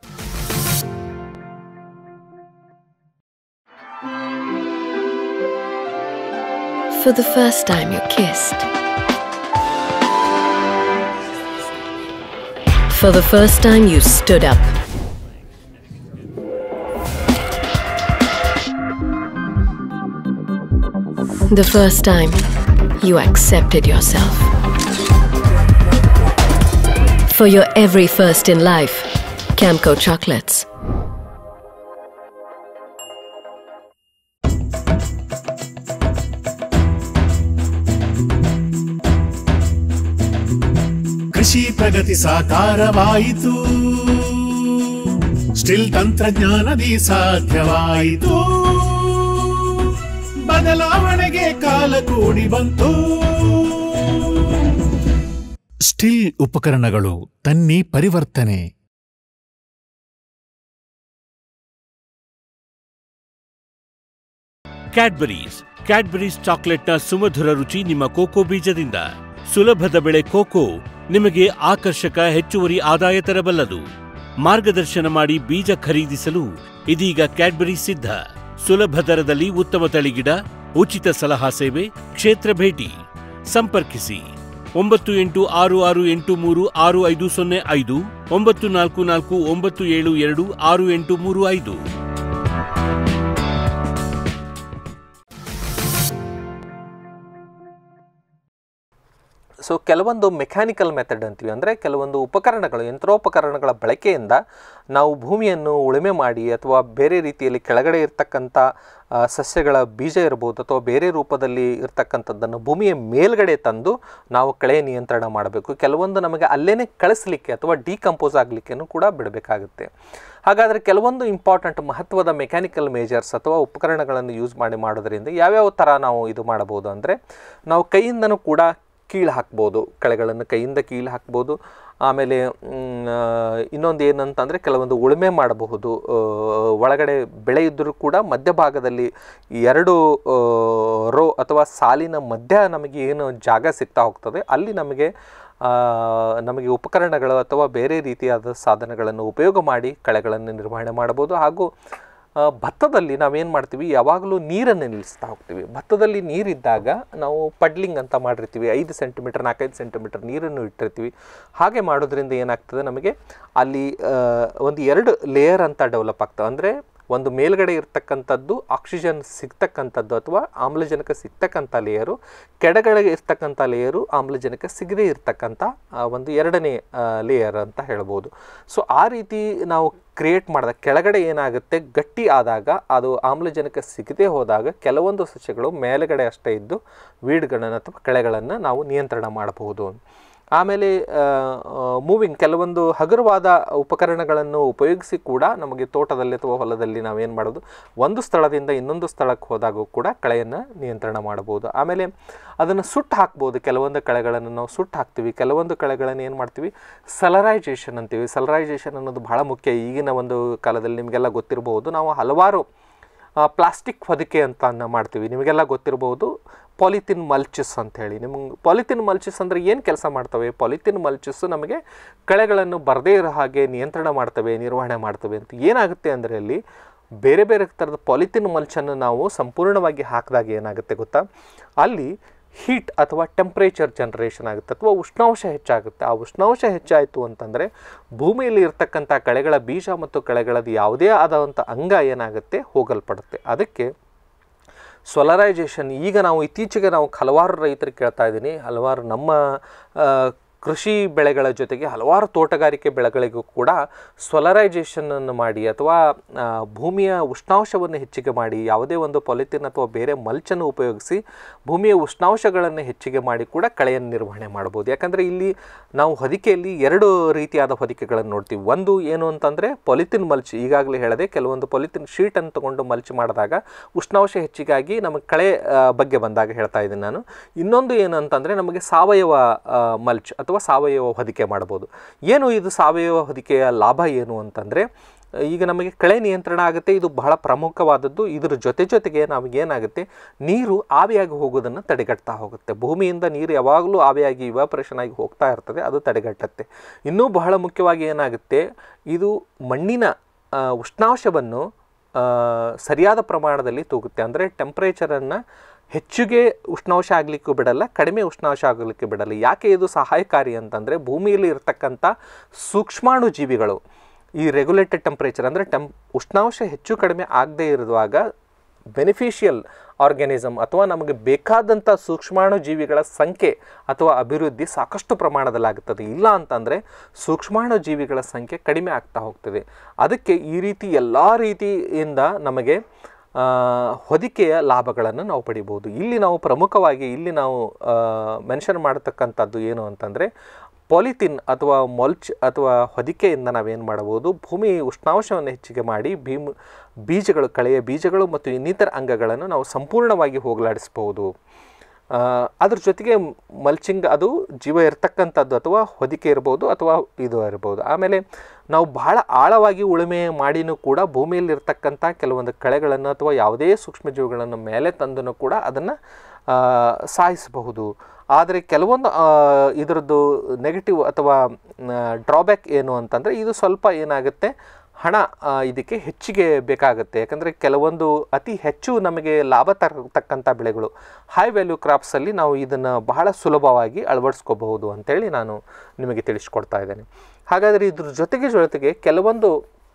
For the first time you kissed. For the first time you stood up. The first time you accepted yourself. For your every first in life, Camco Chocolates. ಕೃಷಿ ಪ್ರಗತಿ ಸಾಕಾರವಾಯಿತು ಸ್ಟಿಲ್ ತಂತ್ರಜ್ಞಾನದಿ ಸಾಧ್ಯವಾಯಿತು ಬದಲಾವಣೆಗೆ ಕಾಲ ಕೂಡಿ ಬಂತು ಸ್ಟಿಲ್ ಉಪಕರಣಗಳು ತನ್ನಿ ಪರಿವರ್ತನೆ ಕ್ಯಾಡ್ಬರೀಸ್ ಕ್ಯಾಡ್ಬರೀಸ್ ಚಾಕ್ಲೆಟ್ನ ಸುಮಧುರ ರುಚಿ ನಿಮ್ಮ ಕೋಕೋ ಬೀಜದಿಂದ ಸುಲಭದ ಬೆಳೆ ಕೋಕೋ ನಿಮಗೆ ಆಕರ್ಷಕ ಹೆಚ್ಚುವರಿ ಆದಾಯ ತರಬಲ್ಲದು ಮಾರ್ಗದರ್ಶನ ಮಾಡಿ ಬೀಜ ಖರೀದಿಸಲು ಇದೀಗ ಕ್ಯಾಡ್ಬರಿ ಸಿದ್ಧ ಸುಲಭ ದರದಲ್ಲಿ ಉತ್ತಮ ತಳಿಗಿಡ ಉಚಿತ ಸಲಹಾ ಸೇವೆ ಕ್ಷೇತ್ರ ಭೇಟಿ ಸಂಪರ್ಕಿಸಿ ಒಂಬತ್ತು ಎಂಟು ಆರು ಆರು ಎಂಟು ಮೂರು ಆರು ಐದು ಸೊನ್ನೆ ಐದು ಒಂಬತ್ತು ನಾಲ್ಕು ನಾಲ್ಕು ಒಂಬತ್ತು ಏಳು ಎರಡು ಆರು ಎಂಟು ಮೂರು ಐದು ಸೊ ಕೆಲವೊಂದು ಮೆಕ್ಯಾನಿಕಲ್ ಮೆಥಡ್ ಅಂತೀವಿ ಅಂದರೆ ಕೆಲವೊಂದು ಉಪಕರಣಗಳು ಯಂತ್ರೋಪಕರಣಗಳ ಬಳಕೆಯಿಂದ ನಾವು ಭೂಮಿಯನ್ನು ಉಳುಮೆ ಮಾಡಿ ಅಥವಾ ಬೇರೆ ರೀತಿಯಲ್ಲಿ ಕೆಳಗಡೆ ಇರ್ತಕ್ಕಂಥ ಆ, ಸಸ್ಯಗಳ ಬೀಜ ಇರ್ಬೋದು ಅಥವಾ ಬೇರೆ ರೂಪದಲ್ಲಿ ಇರ್ತಕ್ಕಂಥದ್ದನ್ನು ಭೂಮಿಯ ಮೇಲ್ಗಡೆ ತಂದು ನಾವು ಕಳೆ ನಿಯಂತ್ರಣ ಮಾಡಬೇಕು ಕೆಲವೊಂದು ನಮಗೆ ಅಲ್ಲೇ ಕಳಿಸ್ಲಿಕ್ಕೆ ಅಥವಾ ಡಿಕಂಪೋಸ್ ಆಗಲಿಕ್ಕೆನೂ ಕೂಡ ಬಿಡಬೇಕಾಗುತ್ತೆ ಹಾಗಾದರೆ ಕೆಲವೊಂದು ಇಂಪಾರ್ಟೆಂಟ್ ಮಹತ್ವದ ಮೆಕ್ಯಾನಿಕಲ್ ಮೇಜರ್ಸ್ ಅಥವಾ ಉಪಕರಣಗಳನ್ನು ಯೂಸ್ ಮಾಡಿ ಮಾಡೋದ್ರಿಂದ ಯಾವ್ಯಾವ ಥರ ನಾವು ಇದು ಮಾಡಬಹುದು ಅಂದರೆ ನಾವು ಕೈಯಿಂದನೂ ಕೂಡ ಕೀಳು ಹಾಕ್ಬೋದು ಕಳೆಗಳನ್ನು ಕೈಯಿಂದ ಕೀಳು ಹಾಕ್ಬೋದು ಆಮೇಲೆ ಮ್, ಆ, ಇನ್ನೊಂದು ಏನಂತಂದರೆ ಕೆಲವೊಂದು ಉಳುಮೆ ಮಾಡಬಹುದು ಆ, ಒಳಗಡೆ ಬೆಳೆ ಇದ್ದರೂ ಕೂಡ ಮಧ್ಯಭಾಗದಲ್ಲಿ ಎರಡು ರೋ ಅಥವಾ ಸಾಲಿನ ಮಧ್ಯ ನಮಗೆ ಏನು ಜಾಗ ಸಿಗ್ತಾ ಹೋಗ್ತದೆ ಅಲ್ಲಿ ನಮಗೆ ಆ, ನಮಗೆ ಉಪಕರಣಗಳು ಅಥವಾ ಬೇರೆ ರೀತಿಯಾದ ಸಾಧನಗಳನ್ನು ಉಪಯೋಗ ಮಾಡಿ ಕಳೆಗಳನ್ನು ನಿರ್ವಹಣೆ ಮಾಡಬಹುದು ಹಾಗೂ ಆ, ಭತ್ತದಲ್ಲಿ ನಾವೇನು ಮಾಡ್ತೀವಿ ಯಾವಾಗಲೂ ನೀರನ್ನು ನಿಲ್ಲಿಸ್ತಾ ಹೋಗ್ತೀವಿ ಭತ್ತದಲ್ಲಿ ನೀರಿದ್ದಾಗ ನಾವು ಪಡ್ಲಿಂಗ್ ಅಂತ ಮಾಡಿರ್ತೀವಿ ಐದು ಸೆಂಟಿಮೀಟರ್ ನಾಲ್ಕೈದು ಸೆಂಟಿಮೀಟರ್ ನೀರನ್ನು ಇಟ್ಟಿರ್ತೀವಿ ಹಾಗೆ ಮಾಡೋದ್ರಿಂದ ಏನಾಗ್ತದೆ ನಮಗೆ ಅಲ್ಲಿ ಆ, ಒಂದು ಎರಡು ಲೇಯರ್ ಅಂತ ಡೆವಲಪ್ ಆಗ್ತವೆ ಅಂದರೆ ಒಂದು ಮೇಲ್ಗಡೆ ಇರ್ತಕ್ಕಂಥದ್ದು ಆಕ್ಸಿಜನ್ ಸಿಗ್ತಕ್ಕಂಥದ್ದು ಅಥವಾ ಆಮ್ಲಜನಕ ಸಿಗ್ತಕ್ಕಂಥ ಲೇಯರು ಕೆಳಗಡೆ ಇರ್ತಕ್ಕಂಥ ಲೇಯರು ಆಮ್ಲಜನಕ ಸಿಗದೇ ಇರ್ತಕ್ಕಂಥ ಆ, ಒಂದು ಎರಡನೇ ಲೇಯರ್ ಅಂತ ಹೇಳ್ಬೋದು ಸೊ ಆ ರೀತಿ ನಾವು ಕ್ರಿಯೇಟ್ ಮಾಡಿದಾಗ ಕೆಳಗಡೆ ಏನಾಗುತ್ತೆ ಗಟ್ಟಿ ಆದಾಗ ಅದು ಆಮ್ಲಜನಕ ಸಿಗದೇ ಹೋದಾಗ ಕೆಲವೊಂದು ಸಸ್ಯಗಳು ಮೇಲುಗಡೆ ಅಷ್ಟೇ ಇದ್ದು ವೀಡ್ಗಳನ್ನು ಅಥವಾ ಕಳೆಗಳನ್ನು ನಾವು ನಿಯಂತ್ರಣ ಮಾಡಬಹುದು ಆಮೇಲೆ ಮೂವಿಂಗ್ ಕೆಲವೊಂದು ಹಗುರವಾದ ಉಪಕರಣಗಳನ್ನು ಉಪಯೋಗಿಸಿ ಕೂಡ ನಮಗೆ ತೋಟದಲ್ಲಿ ಅಥವಾ ಹೊಲದಲ್ಲಿ ನಾವೇನು ಮಾಡೋದು ಒಂದು ಸ್ಥಳದಿಂದ ಇನ್ನೊಂದು ಸ್ಥಳಕ್ಕೆ ಹೋದಾಗೂ ಕೂಡ ಕಳೆಯನ್ನು ನಿಯಂತ್ರಣ ಮಾಡಬಹುದು ಆಮೇಲೆ ಅದನ್ನು ಸುಟ್ಟು ಹಾಕ್ಬೋದು ಕೆಲವೊಂದು ಕಳೆಗಳನ್ನು ನಾವು ಸುಟ್ಟು ಹಾಕ್ತೀವಿ ಕೆಲವೊಂದು ಕಳೆಗಳನ್ನು ಏನು ಮಾಡ್ತೀವಿ ಸಲರೈಜೇಷನ್ ಅಂತೀವಿ ಸಲರೈಜೇಷನ್ ಅನ್ನೋದು ಬಹಳ ಮುಖ್ಯ ಈಗಿನ ಒಂದು ಕಾಲದಲ್ಲಿ ನಿಮಗೆಲ್ಲ ಗೊತ್ತಿರಬಹುದು ನಾವು ಹಲವಾರು ಪ್ಲಾಸ್ಟಿಕ್ ಹೊದಿಕೆ ಅಂತ ಅನ್ನ ಮಾಡ್ತೀವಿ ನಿಮಗೆಲ್ಲ ಗೊತ್ತಿರಬಹುದು ಪಾಲಿಥಿನ್ ಮಲ್ಚಿಸ್ ಅಂತ ಹೇಳಿ ನಿಮ್ಗೆ ಪಾಲಿಥಿನ್ ಮಲ್ಚಿಸ್ ಅಂದರೆ ಏನು ಕೆಲಸ ಮಾಡ್ತವೆ ಪಾಲಿಥಿನ್ ಮಲ್ಚಿಸ್ ನಮಗೆ ಕಳೆಗಳನ್ನು ಬರದೇ ಇರೋ ಹಾಗೆ ನಿಯಂತ್ರಣ ಮಾಡ್ತವೆ ನಿರ್ವಹಣೆ ಮಾಡ್ತವೆ ಅಂತ ಏನಾಗುತ್ತೆ ಅಂದರೆ ಅಲ್ಲಿ ಬೇರೆ ಬೇರೆ ಥರದ ಪಾಲಿಥಿನ್ ಮಲ್ಚನ್ನು ನಾವು ಸಂಪೂರ್ಣವಾಗಿ ಹಾಕಿದಾಗ ಏನಾಗುತ್ತೆ ಗೊತ್ತಾ ಅಲ್ಲಿ ಹೀಟ್ ಅಥವಾ ಟೆಂಪ್ರೇಚರ್ ಜನರೇಷನ್ ಆಗುತ್ತೆ ಅಥವಾ ಉಷ್ಣಾಂಶ ಹೆಚ್ಚಾಗುತ್ತೆ ಆ ಉಷ್ಣಾಂಶ ಹೆಚ್ಚಾಯಿತು ಅಂತಂದರೆ ಭೂಮಿಯಲ್ಲಿ ಇರ್ತಕ್ಕಂಥ ಕಳೆಗಳ ಬೀಜ ಮತ್ತು ಕಳೆಗಳದ್ದು ಯಾವುದೇ ಆದಂಥ ಅಂಗ ಏನಾಗುತ್ತೆ ಹೋಗಲ್ಪಡುತ್ತೆ ಅದಕ್ಕೆ ಸೊಲರೈಜೇಷನ್ ಈಗ ನಾವು ಇತ್ತೀಚೆಗೆ ನಾವು ಹಲವಾರು ರೈತರಿಗೆ ಕೇಳ್ತಾ ಇದ್ದೀನಿ ಹಲವಾರು ನಮ್ಮ ಆ, ಕೃಷಿ ಬೆಳೆಗಳ ಜೊತೆಗೆ ಹಲವಾರು ತೋಟಗಾರಿಕೆ ಬೆಳೆಗಳಿಗೂ ಕೂಡ ಸೊಲರೈಜೇಷನನ್ನು ಮಾಡಿ ಅಥವಾ ಆ, ಭೂಮಿಯ ಉಷ್ಣಾಂಶವನ್ನು ಹೆಚ್ಚಿಗೆ ಮಾಡಿ ಯಾವುದೇ ಒಂದು ಪಾಲಿಥಿನ್ ಅಥವಾ ಬೇರೆ ಮಲ್ಚನ್ನು ಉಪಯೋಗಿಸಿ ಭೂಮಿಯ ಉಷ್ಣಾಂಶಗಳನ್ನು ಹೆಚ್ಚಿಗೆ ಮಾಡಿ ಕೂಡ ಕಳೆಯನ್ನು ನಿರ್ವಹಣೆ ಮಾಡ್ಬೋದು ಯಾಕಂದರೆ ಇಲ್ಲಿ ನಾವು ಹೊದಿಕೆಯಲ್ಲಿ ಎರಡು ರೀತಿಯಾದ ಹೊದಿಕೆಗಳನ್ನು ನೋಡ್ತೀವಿ ಒಂದು ಏನು ಅಂತಂದರೆ ಪಾಲಿಥಿನ್ ಮಲ್ಚ್ ಈಗಾಗಲೇ ಹೇಳಿದೆ ಕೆಲವೊಂದು ಪಾಲಿಥಿನ್ ಶೀಟನ್ನು ತಗೊಂಡು ಮಲ್ಚ್ ಮಾಡಿದಾಗ ಉಷ್ಣಾಂಶ ಹೆಚ್ಚಿಗಾಗಿ ನಮಗೆ ಕಳೆ ಆ, ಬಗ್ಗೆ ಬಂದಾಗ ಹೇಳ್ತಾ ಇದ್ದೀನಿ ನಾನು ಇನ್ನೊಂದು ಏನು ಅಂತಂದರೆ ನಮಗೆ ಸಾವಯವ ಆ, ಮಲ್ಚ್ ಅಥವಾ ಸಾವಯವ ಹೊದಿಕೆ ಮಾಡ್ಬೋದು ಏನು ಇದು ಸಾವಯವ ಹೊದಿಕೆಯ ಲಾಭ ಏನು ಅಂತಂದರೆ ಈಗ ನಮಗೆ ಕಳೆ ನಿಯಂತ್ರಣ ಆಗುತ್ತೆ ಇದು ಬಹಳ ಪ್ರಮುಖವಾದದ್ದು ಇದರ ಜೊತೆ ಜೊತೆಗೆ ನಮಗೇನಾಗುತ್ತೆ ನೀರು ಆವಿಯಾಗಿ ಹೋಗೋದನ್ನು ತಡೆಗಟ್ತಾ ಹೋಗುತ್ತೆ ಭೂಮಿಯಿಂದ ನೀರು ಯಾವಾಗಲೂ ಆವಿಯಾಗಿ ಇವಾಪರೇಷನ್ ಆಗಿ ಹೋಗ್ತಾ ಇರ್ತದೆ ಅದು ತಡೆಗಟ್ಟುತ್ತೆ ಇನ್ನೂ ಬಹಳ ಮುಖ್ಯವಾಗಿ ಏನಾಗುತ್ತೆ ಇದು ಮಣ್ಣಿನ ಆ, ಉಷ್ಣಾಂಶವನ್ನು ಆ, ಸರಿಯಾದ ಪ್ರಮಾಣದಲ್ಲಿ ತೂಗುತ್ತೆ ಅಂದರೆ ಟೆಂಪ್ರೇಚರನ್ನು ಹೆಚ್ಚಿಗೆ ಉಷ್ಣಾಂಶ ಆಗಲಿಕ್ಕೂ ಬಿಡಲ್ಲ ಕಡಿಮೆ ಉಷ್ಣಾಂಶ ಆಗಲಿಕ್ಕೆ ಬಿಡಲ್ಲ ಯಾಕೆ ಇದು ಸಹಾಯಕಾರಿ ಅಂತಂದರೆ ಭೂಮಿಯಲ್ಲಿ ಇರತಕ್ಕಂಥ ಸೂಕ್ಷ್ಮಾಣು ಜೀವಿಗಳು ಈ ರೆಗ್ಯುಲೇಟೆಡ್ ಟೆಂಪ್ರೇಚರ್ ಅಂದರೆ ಟೆಂಪ್ ಉಷ್ಣಾಂಶ ಹೆಚ್ಚು ಕಡಿಮೆ ಆಗದೇ ಇರುವಾಗ ಬೆನಿಫಿಷಿಯಲ್ ಆರ್ಗ್ಯಾನಿಸಮ್ ಅಥವಾ ನಮಗೆ ಬೇಕಾದಂಥ ಸೂಕ್ಷ್ಮಾಣು ಜೀವಿಗಳ ಸಂಖ್ಯೆ ಅಥವಾ ಅಭಿವೃದ್ಧಿ ಸಾಕಷ್ಟು ಪ್ರಮಾಣದಲ್ಲಾಗುತ್ತದೆ ಇಲ್ಲ ಅಂತಂದರೆ ಸೂಕ್ಷ್ಮಾಣು ಜೀವಿಗಳ ಸಂಖ್ಯೆ ಕಡಿಮೆ ಆಗ್ತಾ ಹೋಗ್ತದೆ ಅದಕ್ಕೆ ಈ ರೀತಿ ಎಲ್ಲ ರೀತಿಯಿಂದ ನಮಗೆ ಆ, ಹೊದಿಕೆಯ ಲಾಭಗಳನ್ನು ನಾವು ಪಡಿಬೋದು ಇಲ್ಲಿ ನಾವು ಪ್ರಮುಖವಾಗಿ ಇಲ್ಲಿ ನಾವು ಮೆನ್ಷನ್ ಮಾಡತಕ್ಕಂಥದ್ದು ಏನು ಅಂತಂದರೆ ಪಾಲಿಥಿನ್ ಅಥವಾ ಮೊಲ್ಚ್ ಅಥವಾ ಹೊದಿಕೆಯಿಂದ ನಾವೇನು ಮಾಡಬಹುದು ಭೂಮಿ ಉಷ್ಣಾಂಶವನ್ನು ಹೆಚ್ಚಿಗೆ ಮಾಡಿ ಭೀಮ್ ಬೀಜಗಳು ಕಳೆಯ ಬೀಜಗಳು ಮತ್ತು ಇನ್ನಿತರ ಅಂಗಗಳನ್ನು ನಾವು ಸಂಪೂರ್ಣವಾಗಿ ಹೋಗಲಾಡಿಸಬಹುದು ಆ, ಅದ್ರ ಜೊತೆಗೆ ಮಲ್ಚಿಂಗ್ ಅದು ಜೀವ ಇರ್ತಕ್ಕಂಥದ್ದು ಅಥವಾ ಹೊದಿಕೆ ಇರ್ಬೋದು ಅಥವಾ ಇದು ಇರ್ಬೋದು ಆಮೇಲೆ ನಾವು ಬಹಳ ಆಳವಾಗಿ ಉಳುಮೆ ಮಾಡಿನೂ ಕೂಡ ಭೂಮಿಯಲ್ಲಿರ್ತಕ್ಕಂಥ ಕೆಲವೊಂದು ಕಳೆಗಳನ್ನು ಅಥವಾ ಯಾವುದೇ ಸೂಕ್ಷ್ಮಜೀವಿಗಳನ್ನು ಮೇಲೆ ತಂದೂ ಕೂಡ ಅದನ್ನು ಸಾಯಿಸಬಹುದು ಆದರೆ ಕೆಲವೊಂದು ಆ, ಇದರದ್ದು ನೆಗೆಟಿವ್ ಅಥವಾ ಡ್ರಾಬ್ಯಾಕ್ ಏನು ಅಂತಂದರೆ ಇದು ಸ್ವಲ್ಪ ಏನಾಗುತ್ತೆ ಹಣ ಆ, ಇದಕ್ಕೆ ಹೆಚ್ಚಿಗೆ ಬೇಕಾಗುತ್ತೆ ಯಾಕಂದರೆ ಕೆಲವೊಂದು ಅತಿ ಹೆಚ್ಚು ನಮಗೆ ಲಾಭ ತರತಕ್ಕಂಥ ಬೆಳೆಗಳು ಹೈ ವ್ಯಾಲ್ಯೂ ಕ್ರಾಪ್ಸಲ್ಲಿ ನಾವು ಇದನ್ನು ಬಹಳ ಸುಲಭವಾಗಿ ಅಳವಡಿಸ್ಕೋಬಹುದು ಅಂತೇಳಿ ನಾನು ನಿಮಗೆ ತಿಳಿಸ್ಕೊಡ್ತಾ ಇದ್ದೇನೆ ಹಾಗಾದರೆ ಇದ್ರ ಜೊತೆಗೆ ಜೊತೆಗೆ ಕೆಲವೊಂದು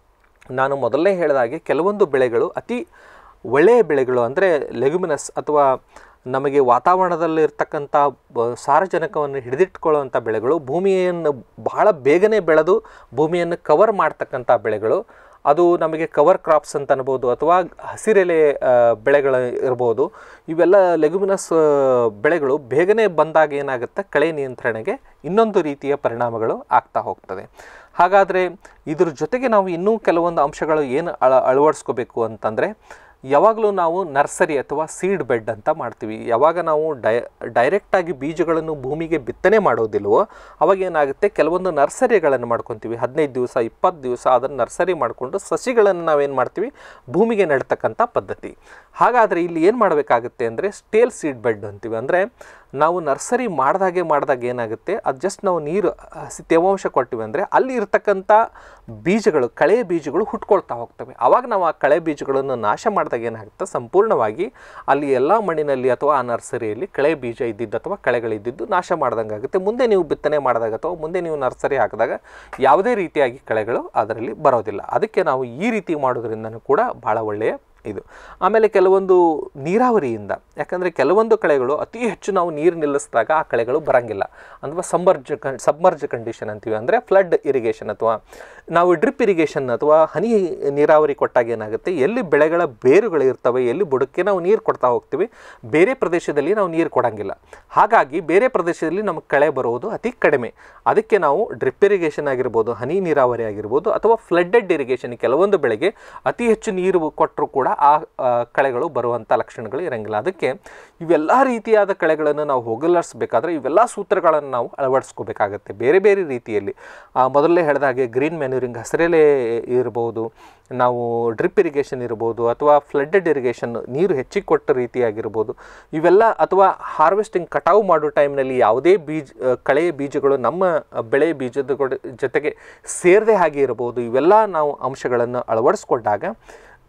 ನಾನು ಮೊದಲನೇ ಹೇಳಿದಾಗೆ ಕೆಲವೊಂದು ಬೆಳೆಗಳು ಅತಿ ಒಳ್ಳೆಯ ಬೆಳೆಗಳು ಅಂದರೆ ಲೆಗ್ಯುಮಿನಸ್ ಅಥವಾ ನಮಗೆ ವಾತಾವರಣದಲ್ಲಿ ಇರ್ತಕ್ಕಂಥ ಬ ಸಾರಜನಕವನ್ನು ಹಿಡಿದಿಟ್ಕೊಳ್ಳುವಂಥ ಬೆಳೆಗಳು ಭೂಮಿಯನ್ನು ಬಹಳ ಬೇಗನೆ ಬೆಳೆದು ಭೂಮಿಯನ್ನು ಕವರ್ ಮಾಡ್ತಕ್ಕಂಥ ಬೆಳೆಗಳು ಅದು ನಮಗೆ ಕವರ್ ಕ್ರಾಪ್ಸ್ ಅಂತ ಅನ್ಬೋದು ಅಥವಾ ಹಸಿರೆಲೆ ಆ, ಬೆಳೆಗಳು ಇರ್ಬೋದು ಇವೆಲ್ಲ ಲೆಗ್ಯುಮಿನಸ್ ಬೆಳೆಗಳು ಬೇಗನೆ ಬಂದಾಗ ಏನಾಗುತ್ತೆ ಕಳೆ ನಿಯಂತ್ರಣೆಗೆ ಇನ್ನೊಂದು ರೀತಿಯ ಪರಿಣಾಮಗಳು ಆಗ್ತಾ ಹೋಗ್ತದೆ ಹಾಗಾದರೆ ಇದ್ರ ಜೊತೆಗೆ ನಾವು ಇನ್ನೂ ಕೆಲವೊಂದು ಅಂಶಗಳು ಏನು ಅಳ ಅಳವಡಿಸ್ಕೋಬೇಕು ಅಂತಂದರೆ ಯಾವಾಗಲೂ ನಾವು ನರ್ಸರಿ ಅಥವಾ ಸೀಡ್ ಬೆಡ್ ಅಂತ ಮಾಡ್ತೀವಿ ಯಾವಾಗ ನಾವು ಡೈ ಡೈರೆಕ್ಟಾಗಿ ಬೀಜಗಳನ್ನು ಭೂಮಿಗೆ ಬಿತ್ತನೆ ಮಾಡೋದಿಲ್ವೋ ಅವಾಗ ಏನಾಗುತ್ತೆ ಕೆಲವೊಂದು ನರ್ಸರಿಗಳನ್ನು ಮಾಡ್ಕೊತೀವಿ ಹದಿನೈದು ದಿವಸ ಇಪ್ಪತ್ತು ದಿವಸ ಅದನ್ನು ನರ್ಸರಿ ಮಾಡಿಕೊಂಡು ಸಸಿಗಳನ್ನು ನಾವೇನು ಮಾಡ್ತೀವಿ ಭೂಮಿಗೆ ನೆಡ್ತಕ್ಕಂಥ ಪದ್ಧತಿ ಹಾಗಾದರೆ ಇಲ್ಲಿ ಏನು ಮಾಡಬೇಕಾಗುತ್ತೆ ಅಂದರೆ ಸ್ಟೇಲ್ ಸೀಡ್ ಬೆಡ್ ಅಂತೀವಿ ಅಂದರೆ ನಾವು ನರ್ಸರಿ ಮಾಡಿದಾಗೆ ಮಾಡಿದಾಗ ಏನಾಗುತ್ತೆ ಅದು ಜಸ್ಟ್ ನಾವು ನೀರು ಹಸಿ ತೇವಾಂಶ ಕೊಟ್ಟಿವಿ ಅಂದರೆ ಅಲ್ಲಿ ಇರ್ತಕ್ಕಂಥ ಬೀಜಗಳು ಕಳೆ ಬೀಜಗಳು ಹುಟ್ಕೊಳ್ತಾ ಹೋಗ್ತವೆ ಆವಾಗ ನಾವು ಆ ಕಳೆ ಬೀಜಗಳನ್ನು ನಾಶ ಮಾಡಿದಾಗ ಏನಾಗುತ್ತೆ ಸಂಪೂರ್ಣವಾಗಿ ಅಲ್ಲಿ ಎಲ್ಲ ಮಣ್ಣಿನಲ್ಲಿ ಅಥವಾ ಆ ನರ್ಸರಿಯಲ್ಲಿ ಕಳೆ ಬೀಜ ಇದ್ದಿದ್ದು ಅಥವಾ ಕಳೆಗಳಿದ್ದಿದ್ದು ನಾಶ ಮಾಡ್ದಂಗೆ ಆಗುತ್ತೆ ಮುಂದೆ ನೀವು ಬಿತ್ತನೆ ಮಾಡಿದಾಗ ಅಥವಾ ಮುಂದೆ ನೀವು ನರ್ಸರಿ ಹಾಕಿದಾಗ ಯಾವುದೇ ರೀತಿಯಾಗಿ ಕಳೆಗಳು ಅದರಲ್ಲಿ ಬರೋದಿಲ್ಲ ಅದಕ್ಕೆ ನಾವು ಈ ರೀತಿ ಮಾಡೋದ್ರಿಂದನೂ ಕೂಡ ಭಾಳ ಒಳ್ಳೆಯ ಇದು ಆಮೇಲೆ ಕೆಲವೊಂದು ನೀರಾವರಿಯಿಂದ ಯಾಕಂದರೆ ಕೆಲವೊಂದು ಕಳೆಗಳು ಅತಿ ಹೆಚ್ಚು ನಾವು ನೀರು ನಿಲ್ಲಿಸಿದಾಗ ಆ ಕಳೆಗಳು ಬರಂಗಿಲ್ಲ ಅಥವಾ ಸಂಬರ್ಜ ಕನ್ ಸಬ್ಮರ್ಜ್ ಕಂಡೀಷನ್ ಅಂತೀವಿ ಅಂದರೆ ಫ್ಲಡ್ ಇರಿಗೇಷನ್ ಅಥವಾ ನಾವು ಡ್ರಿಪ್ ಇರಿಗೇಷನ್ ಅಥವಾ ಹನಿ ನೀರಾವರಿ ಕೊಟ್ಟಾಗ ಏನಾಗುತ್ತೆ ಎಲ್ಲಿ ಬೆಳೆಗಳ ಬೇರುಗಳು ಇರ್ತವೆ ಎಲ್ಲಿ ಬುಡಕ್ಕೆ ನಾವು ನೀರು ಕೊಡ್ತಾ ಹೋಗ್ತೀವಿ ಬೇರೆ ಪ್ರದೇಶದಲ್ಲಿ ನಾವು ನೀರು ಕೊಡಂಗಿಲ್ಲ ಹಾಗಾಗಿ ಬೇರೆ ಪ್ರದೇಶದಲ್ಲಿ ನಮಗೆ ಕಳೆ ಬರುವುದು ಅತಿ ಕಡಿಮೆ ಅದಕ್ಕೆ ನಾವು ಡ್ರಿಪ್ ಇರಿಗೇಷನ್ ಆಗಿರ್ಬೋದು ಹನಿ ನೀರಾವರಿ ಆಗಿರ್ಬೋದು ಅಥವಾ ಫ್ಲಡ್ಡೆಡ್ ಇರಿಗೇಷನ್ ಕೆಲವೊಂದು ಬೆಳೆಗೆ ಅತಿ ಹೆಚ್ಚು ನೀರು ಕೊಟ್ಟರು ಕೂಡ ಆ ಆ, ಕಳೆಗಳು ಬರುವಂಥ ಲಕ್ಷಣಗಳು ಇರಂಗಿಲ್ಲ ಅದಕ್ಕೆ ಇವೆಲ್ಲ ರೀತಿಯಾದ ಕಳೆಗಳನ್ನು ನಾವು ಹೋಗಲಾಡಿಸ್ಬೇಕಾದ್ರೆ ಇವೆಲ್ಲ ಸೂತ್ರಗಳನ್ನು ನಾವು ಅಳವಡಿಸ್ಕೋಬೇಕಾಗತ್ತೆ ಬೇರೆ ಬೇರೆ ರೀತಿಯಲ್ಲಿ ಆ, ಮೊದಲೇ ಹೇಳಿದ ಹಾಗೆ ಗ್ರೀನ್ ಮ್ಯಾನ್ಯೂರಿಂಗ್ ಹಸಿರೆಲೆ ಇರ್ಬೋದು ನಾವು ಡ್ರಿಪ್ ಇರಿಗೇಷನ್ ಇರ್ಬೋದು ಅಥವಾ ಫ್ಲಡ್ಡೆಡ್ ಇರಿಗೇಷನ್ ನೀರು ಹೆಚ್ಚಿಗೆ ಕೊಟ್ಟ ರೀತಿಯಾಗಿರ್ಬೋದು ಇವೆಲ್ಲ ಅಥವಾ ಹಾರ್ವೆಸ್ಟಿಂಗ್ ಕಟಾವು ಮಾಡೋ ಟೈಮ್ನಲ್ಲಿ ಯಾವುದೇ ಬೀಜ ಆ, ಕಳೆಯ ಬೀಜಗಳು ನಮ್ಮ ಬೆಳೆ ಬೀಜದ ಕೂಡ- ಜೊತೆಗೆ ಸೇರದೆ ಹಾಗೆ ಇರಬಹುದು ಇವೆಲ್ಲ ನಾವು ಅಂಶಗಳನ್ನು ಅಳವಡಿಸ್ಕೊಂಡಾಗ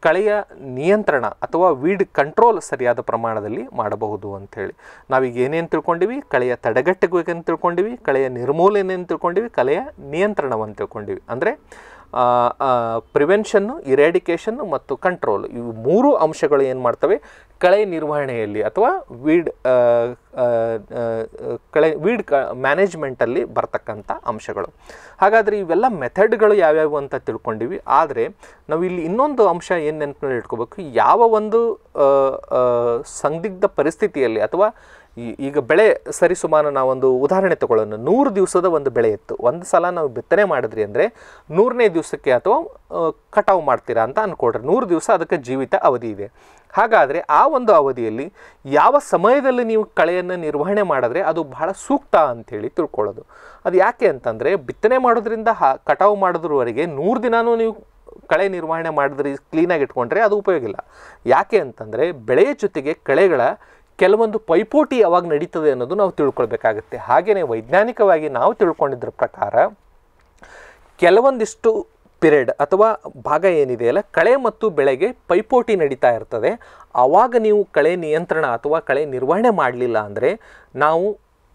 ಕಳೆಯ ನಿಯಂತ್ರಣ ಅಥವಾ ವೀಡ್ ಕಂಟ್ರೋಲ್ ಸರಿಯಾದ ಪ್ರಮಾಣದಲ್ಲಿ ಮಾಡಬಹುದು ಅಂಥೇಳಿ ನಾವೀಗ ಏನೇನು ತಿಳ್ಕೊಂಡಿವಿ ಕಳೆಯ ತಡೆಗಟ್ಟುವಿಕೆಯನ್ನು ತಿಳ್ಕೊಂಡಿವಿ ಕಳೆಯ ನಿರ್ಮೂಲನೆಯನ್ನು ತಿಳ್ಕೊಂಡಿವಿ ಕಳೆಯ ನಿಯಂತ್ರಣವನ್ನು ತಿಳ್ಕೊಂಡಿವಿ ಅಂದರೆ ಪ್ರಿವೆನ್ಷನ್ನು ಇರಾಡಿಕೇಷನ್ನು ಮತ್ತು ಕಂಟ್ರೋಲ್ ಇವು ಮೂರು ಅಂಶಗಳು ಏನು ಮಾಡ್ತವೆ ಕಳೆ ನಿರ್ವಹಣೆಯಲ್ಲಿ ಅಥವಾ ವೀಡ್ ಆ, ಆ, ಆ, ಕಳೆ ವೀಡ್ ಕ ಮ್ಯಾನೇಜ್ಮೆಂಟಲ್ಲಿ ಬರ್ತಕ್ಕಂಥ ಅಂಶಗಳು ಹಾಗಾದರೆ ಇವೆಲ್ಲ ಮೆಥಡ್ಗಳು ಯಾವ್ಯಾವು ಅಂತ ತಿಳ್ಕೊಂಡಿವಿ ಆದರೆ ನಾವು ಇಲ್ಲಿ ಇನ್ನೊಂದು ಅಂಶ ಏನು ನೆನಪಿನಲ್ಲಿ ಇಟ್ಕೋಬೇಕು ಯಾವ ಒಂದು ಆ, ಆ, ಸಂದಿಗ್ಧ ಪರಿಸ್ಥಿತಿಯಲ್ಲಿ ಅಥವಾ ಈ- ಈಗ ಬೆಳೆ ಸರಿಸುಮಾರು ನಾವೊಂದು ಉದಾಹರಣೆ ತಗೊಳ್ಳೋಣ ನೂರು ದಿವಸದ ಒಂದು ಬೆಳೆ ಇತ್ತು ಒಂದು ಸಲ ನಾವು ಬಿತ್ತನೆ ಮಾಡಿದ್ರಿ ಅಂದರೆ ನೂರನೇ ದಿವಸಕ್ಕೆ ಅಥವಾ ಆ, ಕಟಾವು ಮಾಡ್ತೀರಾ ಅಂತ ಅಂದ್ಕೊಡ್ರಿ ನೂರು ದಿವಸ ಅದಕ್ಕೆ ಜೀವಿತ ಅವಧಿ ಇದೆ ಹಾಗಾದರೆ ಆ ಒಂದು ಅವಧಿಯಲ್ಲಿ ಯಾವ ಸಮಯದಲ್ಲಿ ನೀವು ಕಳೆಯನ್ನು ನಿರ್ವಹಣೆ ಮಾಡಿದ್ರೆ ಅದು ಬಹಳ ಸೂಕ್ತ ಅಂಥೇಳಿ ತಿಳ್ಕೊಳ್ಳೋದು ಅದು ಯಾಕೆ ಅಂತಂದರೆ ಬಿತ್ತನೆ ಮಾಡೋದ್ರಿಂದ ಹ ಕಟಾವು ಮಾಡೋದ್ರವರೆಗೆ ನೂರು ದಿನಾನೂ ನೀವು ಕಳೆ ನಿರ್ವಹಣೆ ಮಾಡಿದ್ರಿ ಕ್ಲೀನಾಗಿ ಇಟ್ಕೊಂಡ್ರೆ ಅದು ಉಪಯೋಗ ಇಲ್ಲ ಯಾಕೆ ಅಂತಂದರೆ ಬೆಳೆಯ ಜೊತೆಗೆ ಕಳೆಗಳ ಕೆಲವೊಂದು ಪೈಪೋಟಿ ಯಾವಾಗ ನಡೀತದೆ ಅನ್ನೋದು ನಾವು ತಿಳ್ಕೊಳ್ಬೇಕಾಗುತ್ತೆ ಹಾಗೆಯೇ ವೈಜ್ಞಾನಿಕವಾಗಿ ನಾವು ತಿಳ್ಕೊಂಡಿದ್ರ ಪ್ರಕಾರ ಕೆಲವೊಂದಿಷ್ಟು ಪಿರಿಯಡ್ ಅಥವಾ ಭಾಗ ಏನಿದೆಯಲ್ಲ ಕಳೆ ಮತ್ತು ಬೆಳೆಗೆ ಪೈಪೋಟಿ ನಡೀತಾ ಇರ್ತದೆ ಆವಾಗ ನೀವು ಕಳೆ ನಿಯಂತ್ರಣ ಅಥವಾ ಕಳೆ ನಿರ್ವಹಣೆ ಮಾಡಲಿಲ್ಲ ಅಂದರೆ ನಾವು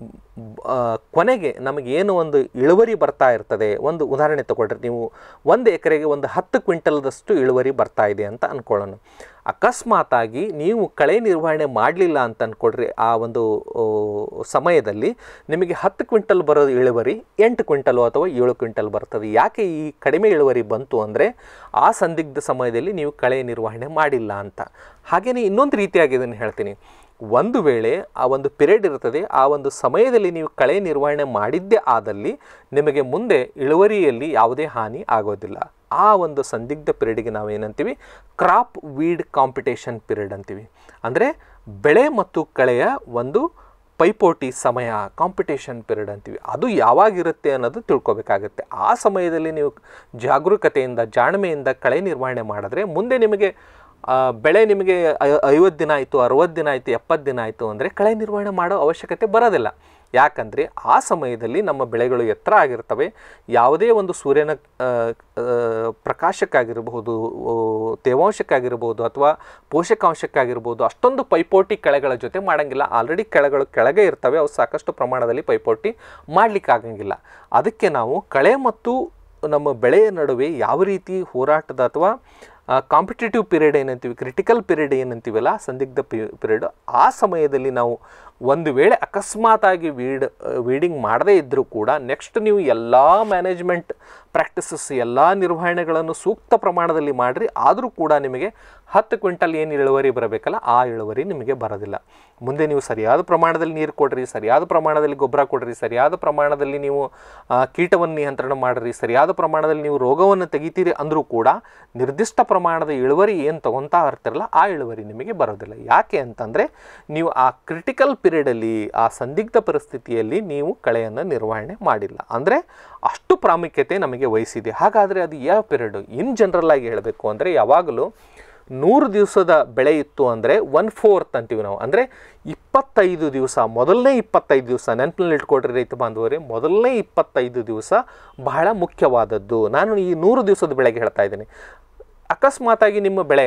ಆ, ಕೊನೆಗೆ ನಮಗೇನು ಒಂದು ಇಳುವರಿ ಬರ್ತಾ ಇರ್ತದೆ ಒಂದು ಉದಾಹರಣೆ ತಗೊಳ್ರಿ ನೀವು ಒಂದು ಎಕರೆಗೆ ಒಂದು ಹತ್ತು ಕ್ವಿಂಟಲ್ದಷ್ಟು ಇಳುವರಿ ಬರ್ತಾ ಇದೆ ಅಂತ ಅಂದ್ಕೊಳ್ಳೋಣ ಅಕಸ್ಮಾತಾಗಿ ನೀವು ಕಳೆ ನಿರ್ವಹಣೆ ಮಾಡಲಿಲ್ಲ ಅಂತ ಅಂದ್ಕೊಡ್ರಿ ಆ ಒಂದು ಆ, ಸಮಯದಲ್ಲಿ ನಿಮಗೆ ಹತ್ತು ಕ್ವಿಂಟಲ್ ಬರೋ ಇಳುವರಿ ಎಂಟು ಕ್ವಿಂಟಲು ಅಥವಾ ಏಳು ಕ್ವಿಂಟಲ್ ಬರ್ತದೆ ಯಾಕೆ ಈ ಕಡಿಮೆ ಇಳುವರಿ ಬಂತು ಅಂದರೆ ಆ ಸಂದಿಗ್ಧ ಸಮಯದಲ್ಲಿ ನೀವು ಕಳೆ ನಿರ್ವಹಣೆ ಮಾಡಿಲ್ಲ ಅಂತ ಹಾಗೆಯೇ ಇನ್ನೊಂದು ರೀತಿಯಾಗಿ ಇದನ್ನು ಹೇಳ್ತೀನಿ ಒಂದು ವೇಳೆ ಆ ಒಂದು ಪಿರಿಯಡ್ ಇರ್ತದೆ ಆ ಒಂದು ಸಮಯದಲ್ಲಿ ನೀವು ಕಳೆ ನಿರ್ವಹಣೆ ಮಾಡಿದ್ದೇ ಆದಲ್ಲಿ ನಿಮಗೆ ಮುಂದೆ ಇಳುವರಿಯಲ್ಲಿ ಯಾವುದೇ ಹಾನಿ ಆಗೋದಿಲ್ಲ ಆ ಒಂದು ಸಂದಿಗ್ಧ ಪಿರಿಯಡ್ಗೆ ನಾವು ಏನಂತೀವಿ ಕ್ರಾಪ್ ವೀಡ್ ಕಾಂಪಿಟೇಷನ್ ಪಿರಿಯಡ್ ಅಂತೀವಿ ಅಂದರೆ ಬೆಳೆ ಮತ್ತು ಕಳೆಯ ಒಂದು ಪೈಪೋಟಿ ಸಮಯ ಕಾಂಪಿಟೇಷನ್ ಪಿರಿಯಡ್ ಅಂತೀವಿ ಅದು ಯಾವಾಗಿರುತ್ತೆ ಅನ್ನೋದು ತಿಳ್ಕೊಬೇಕಾಗುತ್ತೆ ಆ ಸಮಯದಲ್ಲಿ ನೀವು ಜಾಗರೂಕತೆಯಿಂದ ಜಾಣ್ಮೆಯಿಂದ ಕಳೆ ನಿರ್ವಹಣೆ ಮಾಡಿದ್ರೆ ಮುಂದೆ ನಿಮಗೆ ಆ, ಬೆಳೆ ನಿಮಗೆ ಐ- ಐವತ್ತು ದಿನ ಆಯಿತು ಅರವತ್ತು ದಿನ ಆಯಿತು ಎಪ್ಪತ್ತು ದಿನ ಆಯಿತು ಅಂದರೆ ಕಳೆ ನಿರ್ವಹಣೆ ಮಾಡೋ ಅವಶ್ಯಕತೆ ಬರೋದಿಲ್ಲ ಯಾಕಂದರೆ ಆ ಸಮಯದಲ್ಲಿ ನಮ್ಮ ಬೆಳೆಗಳು ಎತ್ತರ ಆಗಿರ್ತವೆ ಯಾವುದೇ ಒಂದು ಸೂರ್ಯನ ಆ, ಆ, ಪ್ರಕಾಶಕ್ಕಾಗಿರಬಹುದು ಓ, ತೇವಾಂಶಕ್ಕಾಗಿರ್ಬೋದು ಅಥವಾ ಪೋಷಕಾಂಶಕ್ಕಾಗಿರ್ಬೋದು ಅಷ್ಟೊಂದು ಪೈಪೋಟಿ ಕಳೆಗಳ ಜೊತೆ ಮಾಡೋಂಗಿಲ್ಲ ಆಲ್ರೆಡಿ ಕೆಳೆಗಳು ಕೆಳಗೆ ಇರ್ತವೆ ಅವು ಸಾಕಷ್ಟು ಪ್ರಮಾಣದಲ್ಲಿ ಪೈಪೋಟಿ ಮಾಡಲಿಕ್ಕಾಗಂಗಿಲ್ಲ ಅದಕ್ಕೆ ನಾವು ಕಳೆ ಮತ್ತು ನಮ್ಮ ಬೆಳೆಯ ನಡುವೆ ಯಾವ ರೀತಿ ಹೋರಾಟದ ಅಥವಾ ಕಾಂಪಿಟೇಟಿವ್ ಪೀರಿಯಡ್ ಏನಂತೀವಿ ಕ್ರಿಟಿಕಲ್ ಪೀರಿಯಡ್ ಏನಂತೀವಲ್ಲ ಸಂದಿಗ್ಧ ಪಿ ಪೀರಿಯಡ್ ಆ ಸಮಯದಲ್ಲಿ ನಾವು ಒಂದು ವೇಳೆ ಅಕಸ್ಮಾತಾಗಿ ವೀಡ್ ವೀಡಿಂಗ್ ಮಾಡದೇ ಇದ್ದರೂ ಕೂಡ ನೆಕ್ಸ್ಟ್ ನೀವು ಎಲ್ಲ ಮ್ಯಾನೇಜ್ಮೆಂಟ್ ಪ್ರಾಕ್ಟೀಸಸ್ ಎಲ್ಲ ನಿರ್ವಹಣೆಗಳನ್ನು ಸೂಕ್ತ ಪ್ರಮಾಣದಲ್ಲಿ ಮಾಡಿರಿ ಆದರೂ ಕೂಡ ನಿಮಗೆ ಹತ್ತು ಕ್ವಿಂಟಲ್ ಏನು ಇಳುವರಿ ಬರಬೇಕಲ್ಲ ಆ ಇಳುವರಿ ನಿಮಗೆ ಬರೋದಿಲ್ಲ ಮುಂದೆ ನೀವು ಸರಿಯಾದ ಪ್ರಮಾಣದಲ್ಲಿ ನೀರು ಕೊಡ್ರಿ ಸರಿಯಾದ ಪ್ರಮಾಣದಲ್ಲಿ ಗೊಬ್ಬರ ಕೊಡ್ರಿ ಸರಿಯಾದ ಪ್ರಮಾಣದಲ್ಲಿ ನೀವು ಆ, ಕೀಟವನ್ನು ನಿಯಂತ್ರಣ ಮಾಡಿರಿ ಸರಿಯಾದ ಪ್ರಮಾಣದಲ್ಲಿ ನೀವು ರೋಗವನ್ನು ತೆಗಿತೀರಿ ಅಂದರೂ ಕೂಡ ನಿರ್ದಿಷ್ಟ ಪ್ರಮಾಣದ ಇಳುವರಿ ಏನು ತಗೊತಾ ಇರ್ತಿರಲ್ಲ ಆ ಇಳುವರಿ ನಿಮಗೆ ಬರೋದಿಲ್ಲ ಯಾಕೆ ಅಂತಂದರೆ ನೀವು ಆ ಕ್ರಿಟಿಕಲ್ ಪೀರಿಯಡಲ್ಲಿ ಆ ಸಂದಿಗ್ಧ ಪರಿಸ್ಥಿತಿಯಲ್ಲಿ ನೀವು ಕಳೆಯನ್ನು ನಿರ್ವಹಣೆ ಮಾಡಿಲ್ಲ ಅಂದರೆ ಅಷ್ಟು ಪ್ರಾಮುಖ್ಯತೆ ನಮಗೆ ವಹಿಸಿದೆ ಹಾಗಾದರೆ ಅದು ಯಾವ ಪೀರಿಯಡು ಇನ್ ಜನರಲ್ ಆಗಿ ಹೇಳಬೇಕು ಅಂದರೆ ಯಾವಾಗಲೂ ನೂರು ದಿವಸದ ಬೆಳೆ ಇತ್ತು ಅಂದರೆ ಒನ್ ಫೋರ್ತ್ ಅಂತೀವಿ ನಾವು ಅಂದರೆ ಇಪ್ಪತ್ತೈದು ದಿವಸ ಮೊದಲನೇ ಇಪ್ಪತ್ತೈದು ದಿವಸ ನೆನಪಿನಲ್ಲಿ ಇಟ್ಕೊಳ್ರಿ ರೈತ ಬಾಂಧವರೇ ಮೊದಲನೇ ಇಪ್ಪತ್ತೈದು ದಿವಸ ಬಹಳ ಮುಖ್ಯವಾದದ್ದು ನಾನು ಈ ನೂರು ದಿವಸದ ಬೆಳೆಗೆ ಹೇಳ್ತಾ ಇದ್ದೀನಿ ಅಕಸ್ಮಾತಾಗಿ ನಿಮ್ಮ ಬೆಳೆ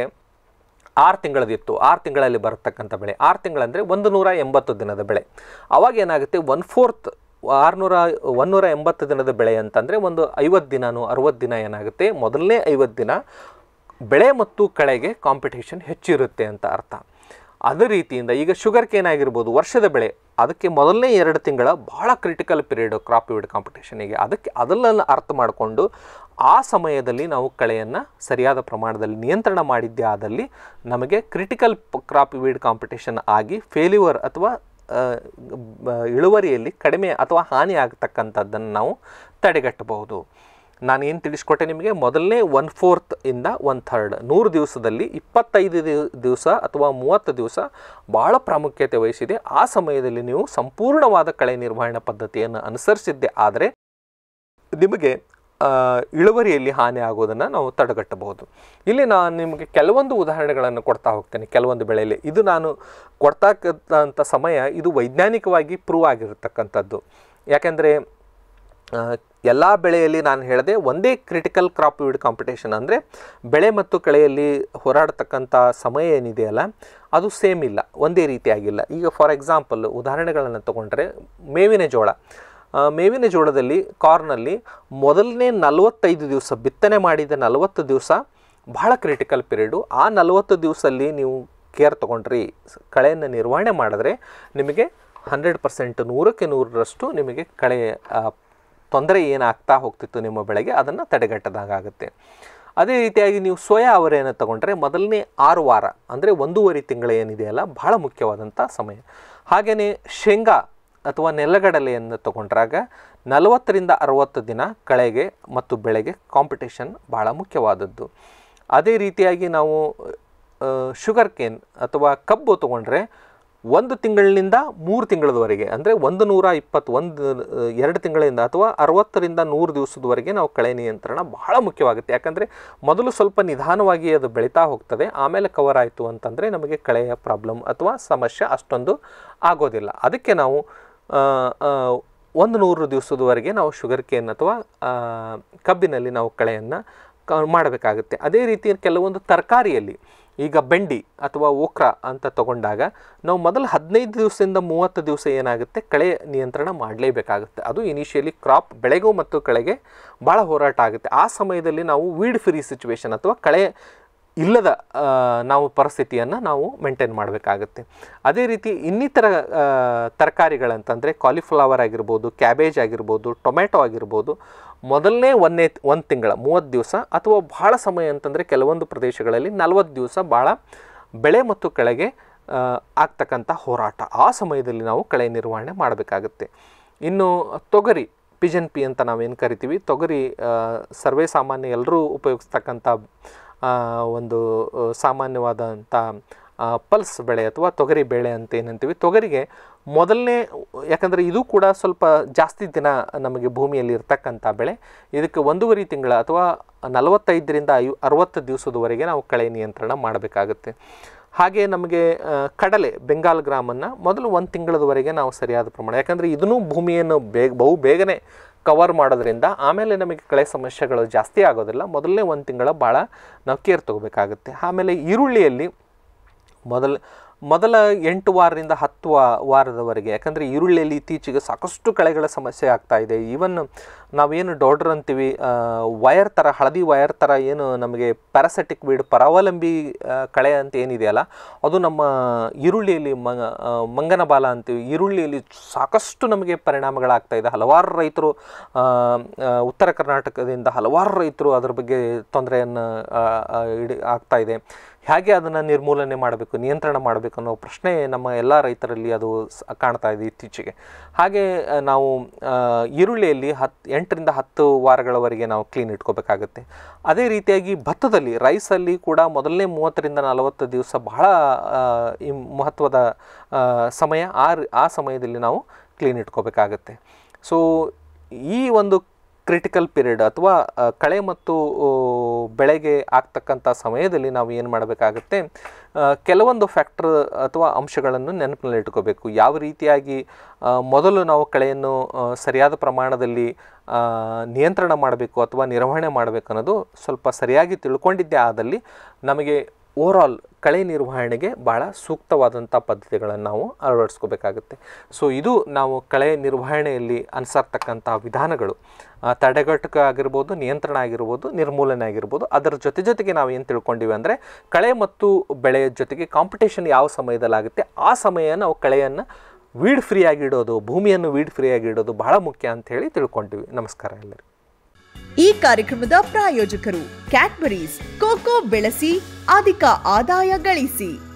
ಆರು ತಿಂಗಳದಿತ್ತು ಆರು ತಿಂಗಳಲ್ಲಿ ಬರತಕ್ಕಂಥ ಬೆಳೆ ಆರು ತಿಂಗಳಂದರೆ ಒಂದು ನೂರ ಎಂಬತ್ತು ದಿನದ ಬೆಳೆ ಅವಾಗ ಏನಾಗುತ್ತೆ ಒನ್ ಫೋರ್ತ್ ಆರುನೂರ ಒನ್ನೂರ ಎಂಬತ್ತು ದಿನದ ಬೆಳೆ ಅಂತಂದರೆ ಒಂದು ಐವತ್ತು ದಿನನೂ ಅರುವತ್ತು ದಿನ ಏನಾಗುತ್ತೆ ಮೊದಲನೇ ಐವತ್ತು ದಿನ ಬೆಳೆ ಮತ್ತು ಕಳೆಗೆ ಕಾಂಪಿಟೇಷನ್ ಹೆಚ್ಚಿರುತ್ತೆ ಅಂತ ಅರ್ಥ ಅದೇ ರೀತಿಯಿಂದ ಈಗ ಶುಗರ್ ಕೇನ್ ಆಗಿರ್ಬೋದು ವರ್ಷದ ಬೆಳೆ ಅದಕ್ಕೆ ಮೊದಲನೇ ಎರಡು ತಿಂಗಳ ಬಹಳ ಕ್ರಿಟಿಕಲ್ ಪೀರಿಯಡ್ ಕ್ರಾಪ್ ವಿಡ್ ಕಾಂಪಿಟೇಷನಿಗೆ ಅದಕ್ಕೆ ಅದನ್ನೆಲ್ಲ ಅರ್ಥ ಮಾಡಿಕೊಂಡು ಆ ಸಮಯದಲ್ಲಿ ನಾವು ಕಳೆಯನ್ನು ಸರಿಯಾದ ಪ್ರಮಾಣದಲ್ಲಿ ನಿಯಂತ್ರಣ ಮಾಡಿದ್ದೇ ಆದಲ್ಲಿ ನಮಗೆ ಕ್ರಿಟಿಕಲ್ ಕ್ರಾಪ್ ವೀಡ್ ಕಾಂಪಿಟೇಷನ್ ಆಗಿ ಫೇಲ್ಯೂರ್ ಅಥವಾ ಆ, ಬ- ಇಳುವರಿಯಲ್ಲಿ ಕಡಿಮೆ ಅಥವಾ ಹಾನಿ ಆಗ್ತಕ್ಕಂಥದ್ದನ್ನು ನಾವು ತಡೆಗಟ್ಟಬಹುದು ನಾನು ಏನು ತಿಳಿಸ್ಕೊಟ್ಟೆ ನಿಮಗೆ ಮೊದಲನೇ ಒನ್ ಫೋರ್ತ್ ಇಂದ ಒನ್ ಥರ್ಡ್ ನೂರು ದಿವಸದಲ್ಲಿ ಇಪ್ಪತ್ತೈದು ದಿವಸ ಅಥವಾ ಮೂವತ್ತು ದಿವಸ ಭಾಳ ಪ್ರಾಮುಖ್ಯತೆ ವಹಿಸಿದೆ ಆ ಸಮಯದಲ್ಲಿ ನೀವು ಸಂಪೂರ್ಣವಾದ ಕಳೆ ನಿರ್ವಹಣಾ ಪದ್ಧತಿಯನ್ನು ಅನುಸರಿಸಿದ್ದೆ ಆದರೆ ನಿಮಗೆ ಆ, ಇಳುವರಿಯಲ್ಲಿ ಹಾನಿ ಆಗೋದನ್ನು ನಾವು ತಡೆಗಟ್ಟಬಹುದು ಇಲ್ಲಿ ನಾನು ನಿಮಗೆ ಕೆಲವೊಂದು ಉದಾಹರಣೆಗಳನ್ನು ಕೊಡ್ತಾ ಹೋಗ್ತೇನೆ ಕೆಲವೊಂದು ಬೆಳೆಯಲ್ಲಿ ಇದು ನಾನು ಕೊಡ್ತಕ್ಕಂಥ ಸಮಯ ಇದು ವೈಜ್ಞಾನಿಕವಾಗಿ ಪ್ರೂವ್ ಆಗಿರತಕ್ಕಂಥದ್ದು ಯಾಕೆಂದರೆ ಎಲ್ಲ ಬೆಳೆಯಲ್ಲಿ ನಾನು ಹೇಳಿದೆ ಒಂದೇ ಕ್ರಿಟಿಕಲ್ ಕ್ರಾಪ್ ವಿಡ್ ಕಾಂಪಿಟೇಷನ್ ಅಂದರೆ ಬೆಳೆ ಮತ್ತು ಕಳೆಯಲ್ಲಿ ಹೋರಾಡತಕ್ಕಂಥ ಸಮಯ ಏನಿದೆಯಲ್ಲ ಅದು ಸೇಮ್ ಇಲ್ಲ ಒಂದೇ ರೀತಿಯಾಗಿಲ್ಲ ಈಗ ಫಾರ್ ಎಕ್ಸಾಂಪಲ್ ಉದಾಹರಣೆಗಳನ್ನು ತಗೊಂಡ್ರೆ ಮೇವಿನ ಜೋಳ ಆ, ಮೇವಿನ ಜೋಳದಲ್ಲಿ ಕಾರ್ನಲ್ಲಿ ಮೊದಲನೇ ನಲವತ್ತೈದು ದಿವಸ ಬಿತ್ತನೆ ಮಾಡಿದ ನಲವತ್ತು ದಿವಸ ಬಹಳ ಕ್ರಿಟಿಕಲ್ ಪೀರಿಯಡು ಆ ನಲವತ್ತು ದಿವಸದಲ್ಲಿ ನೀವು ಕೇರ್ ತೊಗೊಂಡ್ರಿ ಸ್- ಕಳೆಯನ್ನು ನಿರ್ವಹಣೆ ಮಾಡಿದ್ರೆ ನಿಮಗೆ ಹಂಡ್ರೆಡ್ ಪರ್ಸೆಂಟ್ ನೂರಕ್ಕೆ ನೂರರಷ್ಟು ನಿಮಗೆ ಕಳೆ ಆ, ತೊಂದರೆ ಏನಾಗ್ತಾ ಹೋಗ್ತಿತ್ತು ನಿಮ್ಮ ಬೆಳೆಗೆ ಅದನ್ನು ತಡೆಗಟ್ಟದಾಗುತ್ತೆ ಅದೇ ರೀತಿಯಾಗಿ ನೀವು ಸೋಯಾ ಅವರೆಯನ್ನು ತಗೊಂಡ್ರೆ ಮೊದಲನೇ ಆರು ವಾರ ಅಂದರೆ ಒಂದೂವರೆ ತಿಂಗಳು ಏನಿದೆಯಲ್ಲ ಬಹಳ ಮುಖ್ಯವಾದಂಥ ಸಮಯ ಹಾಗೆಯೇ ಶೇಂಗಾ ಅಥವಾ ನೆಲಗಡಲೆಯನ್ನು ತಗೊಂಡ್ರಾಗ ನಲವತ್ತರಿಂದ ಅರವತ್ತು ದಿನ ಕಳೆಗೆ ಮತ್ತು ಬೆಳೆಗೆ ಕಾಂಪಿಟೇಷನ್ ಭಾಳ ಮುಖ್ಯವಾದದ್ದು ಅದೇ ರೀತಿಯಾಗಿ ನಾವು ಶುಗರ್ ಕೇನ್ ಅಥವಾ ಕಬ್ಬು ತೊಗೊಂಡ್ರೆ ಒಂದು ತಿಂಗಳಿನಿಂದ ಮೂರು ತಿಂಗಳದವರೆಗೆ ಅಂದರೆ ಒಂದು ನೂರ ಇಪ್ಪತ್ತು ಒಂದು ಆ, ಎರಡು ತಿಂಗಳಿಂದ ಅಥವಾ ಅರವತ್ತರಿಂದ ನೂರು ದಿವಸದವರೆಗೆ ನಾವು ಕಳೆ ನಿಯಂತ್ರಣ ಬಹಳ ಮುಖ್ಯವಾಗುತ್ತೆ ಯಾಕಂದರೆ ಮೊದಲು ಸ್ವಲ್ಪ ನಿಧಾನವಾಗಿ ಅದು ಬೆಳೀತಾ ಹೋಗ್ತದೆ ಆಮೇಲೆ ಕವರ್ ಆಯಿತು ಅಂತಂದರೆ ನಮಗೆ ಕಳೆಯ ಪ್ರಾಬ್ಲಮ್ ಅಥವಾ ಸಮಸ್ಯೆ ಅಷ್ಟೊಂದು ಆಗೋದಿಲ್ಲ ಅದಕ್ಕೆ ನಾವು ಆ, ಆ, ಒಂದು ನೂರು ದಿವಸದವರೆಗೆ ನಾವು ಶುಗರ್ ಕೇನ್ ಅಥವಾ ಆ, ಕಬ್ಬಿನಲ್ಲಿ ನಾವು ಕಳೆಯನ್ನು ಕ ಮಾಡಬೇಕಾಗುತ್ತೆ ಅದೇ ರೀತಿ ಕೆಲವೊಂದು ತರಕಾರಿಯಲ್ಲಿ ಈಗ ಬೆಂಡಿ ಅಥವಾ ಓಕ್ರಾ ಅಂತ ತಗೊಂಡಾಗ ನಾವು ಮೊದಲು ಹದಿನೈದು ದಿವಸದಿಂದ ಮೂವತ್ತು ದಿವಸ ಏನಾಗುತ್ತೆ ಕಳೆ ನಿಯಂತ್ರಣ ಮಾಡಲೇಬೇಕಾಗುತ್ತೆ ಅದು ಇನಿಷಿಯಲಿ ಕ್ರಾಪ್ ಬೆಳೆಗೂ ಮತ್ತು ಕಳೆಗೆ ಭಾಳ ಹೋರಾಟ ಆಗುತ್ತೆ ಆ ಸಮಯದಲ್ಲಿ ನಾವು ವೀಡ್ ಫ್ರೀ ಸಿಚುವೇಶನ್ ಅಥವಾ ಕಳೆ ಇಲ್ಲದ ಆ, ನಾವು ಪರಿಸ್ಥಿತಿಯನ್ನು ನಾವು ಮೇಂಟೈನ್ ಮಾಡಬೇಕಾಗುತ್ತೆ ಅದೇ ರೀತಿ ಇನ್ನಿತರ ಆ, ತರಕಾರಿಗಳಂತಂದರೆ ಕಾಲಿಫ್ಲವರ್ ಆಗಿರ್ಬೋದು ಕ್ಯಾಬೇಜ್ ಆಗಿರ್ಬೋದು ಟೊಮೆಟೊ ಆಗಿರ್ಬೋದು ಮೊದಲನೇ ಒಂದೇ ಒಂದು ತಿಂಗಳ ಮೂವತ್ತು ದಿವಸ ಅಥವಾ ಭಾಳ ಸಮಯ ಅಂತಂದರೆ ಕೆಲವೊಂದು ಪ್ರದೇಶಗಳಲ್ಲಿ ನಲವತ್ತು ದಿವಸ ಭಾಳ ಬೆಳೆ ಮತ್ತು ಕಳೆಗೆ ಆ, ಆಗ್ತಕ್ಕಂಥ ಹೋರಾಟ ಆ ಸಮಯದಲ್ಲಿ ನಾವು ಕಳೆ ನಿರ್ವಹಣೆ ಮಾಡಬೇಕಾಗುತ್ತೆ ಇನ್ನು ತೊಗರಿ ಪಿಜನ್ ಪಿ ಅಂತ ನಾವೇನು ಕರಿತೀವಿ ತೊಗರಿ ಆ, ಸರ್ವೇ ಸಾಮಾನ್ಯ ಎಲ್ಲರೂ ಉಪಯೋಗಿಸ್ತಕ್ಕಂಥ ಆ, ಒಂದು ಆ, ಸಾಮಾನ್ಯವಾದಂಥ ಆ, ಪಲ್ಸ್ ಬೆಳೆ ಅಥವಾ ತೊಗರಿ ಬೇಳೆ ಅಂತ ಏನಂತೀವಿ ತೊಗರಿಗೆ ಮೊದಲನೇ ಯಾಕಂದರೆ ಇದು ಕೂಡ ಸ್ವಲ್ಪ ಜಾಸ್ತಿ ದಿನ ನಮಗೆ ಭೂಮಿಯಲ್ಲಿ ಇರ್ತಕ್ಕಂಥ ಬೆಳೆ ಇದಕ್ಕೆ ಒಂದೂವರೆ ತಿಂಗಳ ಅಥವಾ ನಲವತ್ತೈದರಿಂದ ಐ ಅರವತ್ತು ದಿವಸದವರೆಗೆ ನಾವು ಕಳೆ ನಿಯಂತ್ರಣ ಮಾಡಬೇಕಾಗುತ್ತೆ ಹಾಗೆ ನಮಗೆ ಆ, ಕಡಲೆ ಬೆಂಗಾಲ್ ಗ್ರಾಮನ್ನು ಮೊದಲು ಒಂದು ತಿಂಗಳದವರೆಗೆ ನಾವು ಸರಿಯಾದ ಪ್ರಮಾಣ ಯಾಕಂದರೆ ಇದನ್ನೂ ಭೂಮಿಯನ್ನು ಬೇಗ ಬಹು ಬೇಗನೆ ಕವರ್ ಮಾಡೋದ್ರಿಂದ ಆಮೇಲೆ ನಮಗೆ ಕಳೆ ಸಮಸ್ಯೆಗಳು ಜಾಸ್ತಿ ಆಗೋದಿಲ್ಲ ಮೊದಲನೇ ಒಂದು ತಿಂಗಳ ಭಾಳ ನಾವು ಕೇರ್ ತಗೋಬೇಕಾಗುತ್ತೆ ಆಮೇಲೆ ಈರುಳ್ಳಿಯಲ್ಲಿ ಮೊದಲ ಮೊದಲ ಎಂಟು ವಾರದಿಂದ ಹತ್ತು ವಾ ವಾರದವರೆಗೆ ಯಾಕಂದರೆ ಈರುಳ್ಳಿಯಲ್ಲಿ ಇತ್ತೀಚೆಗೆ ಸಾಕಷ್ಟು ಕಳೆಗಳ ಸಮಸ್ಯೆ ಆಗ್ತಾ ಇದೆ ಈವನ್ ನಾವೇನು ಡಾಡ್ರ್ ಅಂತೀವಿ ಆ, ವಯರ್ ಥರ ಹಳದಿ ವಯರ್ ಥರ ಏನು ನಮಗೆ ಪ್ಯಾರಾಸೆಟಿಕ್ ವೀಡ್ ಪರಾವಲಂಬಿ ಆ, ಕಳೆ ಅಂತ ಏನಿದೆಯಲ್ಲ ಅದು ನಮ್ಮ ಈರುಳ್ಳಿಯಲ್ಲಿ ಮಂಗ ಆ, ಮಂಗನ ಬಾಲ ಅಂತೀವಿ ಈರುಳ್ಳಿಯಲ್ಲಿ ಸಾಕಷ್ಟು ನಮಗೆ ಪರಿಣಾಮಗಳಾಗ್ತಾ ಇದೆ ಹಲವಾರು ರೈತರು ಆ, ಆ, ಉತ್ತರ ಕರ್ನಾಟಕದಿಂದ ಹಲವಾರು ರೈತರು ಅದ್ರ ಬಗ್ಗೆ ತೊಂದರೆಯನ್ನು ಇಡಿ ಆಗ್ತಾ ಇದೆ ಹೇಗೆ ಅದನ್ನು ನಿರ್ಮೂಲನೆ ಮಾಡಬೇಕು ನಿಯಂತ್ರಣ ಮಾಡಬೇಕು ಅನ್ನೋ ಪ್ರಶ್ನೆ ನಮ್ಮ ಎಲ್ಲ ರೈತರಲ್ಲಿ ಅದು ಸ- ಕಾಣ್ತಾ ಇದೆ ಇತ್ತೀಚೆಗೆ ಹಾಗೆ ಆ, ನಾವು ಆ, ಈರುಳ್ಳಿಯಲ್ಲಿ ಹತ್ತು ಎಂಟರಿಂದ ಹತ್ತು ವಾರಗಳವರೆಗೆ ನಾವು ಕ್ಲೀನ್ ಇಟ್ಕೋಬೇಕಾಗುತ್ತೆ ಅದೇ ರೀತಿಯಾಗಿ ಭತ್ತದಲ್ಲಿ ರೈಸಲ್ಲಿ ಕೂಡ ಮೊದಲನೇ ಮೂವತ್ತರಿಂದ ನಲವತ್ತು ದಿವಸ ಬಹಳ ಆ, ಈ ಮಹತ್ವದ ಆ, ಸಮಯ ಆ ರಿ- ಆ ಸಮಯದಲ್ಲಿ ನಾವು ಕ್ಲೀನ್ ಇಟ್ಕೋಬೇಕಾಗತ್ತೆ ಸೊ ಈ ಒಂದು ಕ್ರಿಟಿಕಲ್ ಪೀರಿಯಡ್ ಅಥವಾ ಆ, ಕಳೆ ಮತ್ತು ಆ, ಬೆಳೆಗೆ ಆಗ್ತಕ್ಕಂಥ ಸಮಯದಲ್ಲಿ ನಾವು ಏನು ಮಾಡಬೇಕಾಗುತ್ತೆ ಆ, ಕೆಲವೊಂದು ಫ್ಯಾಕ್ಟರ್ ಅಥವಾ ಅಂಶಗಳನ್ನು ನೆನಪಿನಲ್ಲಿ ಇಟ್ಕೋಬೇಕು ಯಾವ ರೀತಿಯಾಗಿ ಆ, ಮೊದಲು ನಾವು ಕಳೆಯನ್ನು ಆ, ಸರಿಯಾದ ಪ್ರಮಾಣದಲ್ಲಿ ಆ, ನಿಯಂತ್ರಣ ಮಾಡಬೇಕು ಅಥವಾ ನಿರ್ವಹಣೆ ಮಾಡಬೇಕು ಅನ್ನೋದು ಸ್ವಲ್ಪ ಸರಿಯಾಗಿ ತಿಳ್ಕೊಂಡಿದ್ದೇ ಆದಲ್ಲಿ ನಮಗೆ ಓವರಾಲ್ ಕಳೆ ನಿರ್ವಹಣೆಗೆ ಭಾಳ ಸೂಕ್ತವಾದಂಥ ಪದ್ಧತಿಗಳನ್ನು ನಾವು ಅಳವಡಿಸ್ಕೋಬೇಕಾಗುತ್ತೆ ಸೊ ಇದು ನಾವು ಕಳೆ ನಿರ್ವಹಣೆಯಲ್ಲಿ ಅನುಸರ್ತಕ್ಕಂಥ ವಿಧಾನಗಳು ಆ, ತಡೆಗಟ್ಟಕ ಆಗಿರ್ಬೋದು ನಿಯಂತ್ರಣ ಆಗಿರ್ಬೋದು ನಿರ್ಮೂಲನೆ ಆಗಿರ್ಬೋದು ಅದರ ಜೊತೆ ಜೊತೆಗೆ ನಾವು ಏನು ತಿಳ್ಕೊಂಡಿವಿ ಅಂದರೆ ಕಳೆ ಮತ್ತು ಬೆಳೆಯ ಜೊತೆಗೆ ಕಾಂಪಿಟೇಷನ್ ಯಾವ ಸಮಯದಲ್ಲಿ ಆಗುತ್ತೆ ಆ ಸಮಯ ನಾವು ಕಳೆಯನ್ನು ವೀಡ್ ಫ್ರೀ ಆಗಿಡೋದು ಭೂಮಿಯನ್ನು ವೀಡ್ ಫ್ರೀ ಆಗಿಡೋದು ಬಹಳ ಮುಖ್ಯ ಅಂತ ಹೇಳಿ ತಿಳ್ಕೊಂಡಿವಿ ನಮಸ್ಕಾರ ಎಲ್ಲರಿಗೂ ಈ ಕಾರ್ಯಕ್ರಮದ ಪ್ರಾಯೋಜಕರು ಕ್ಯಾಡ್ಬರೀಸ್ ಕೋಕೋ ಬೆಳೆಸಿ ಅಧಿಕ ಆದಾಯ ಗಳಿಸಿ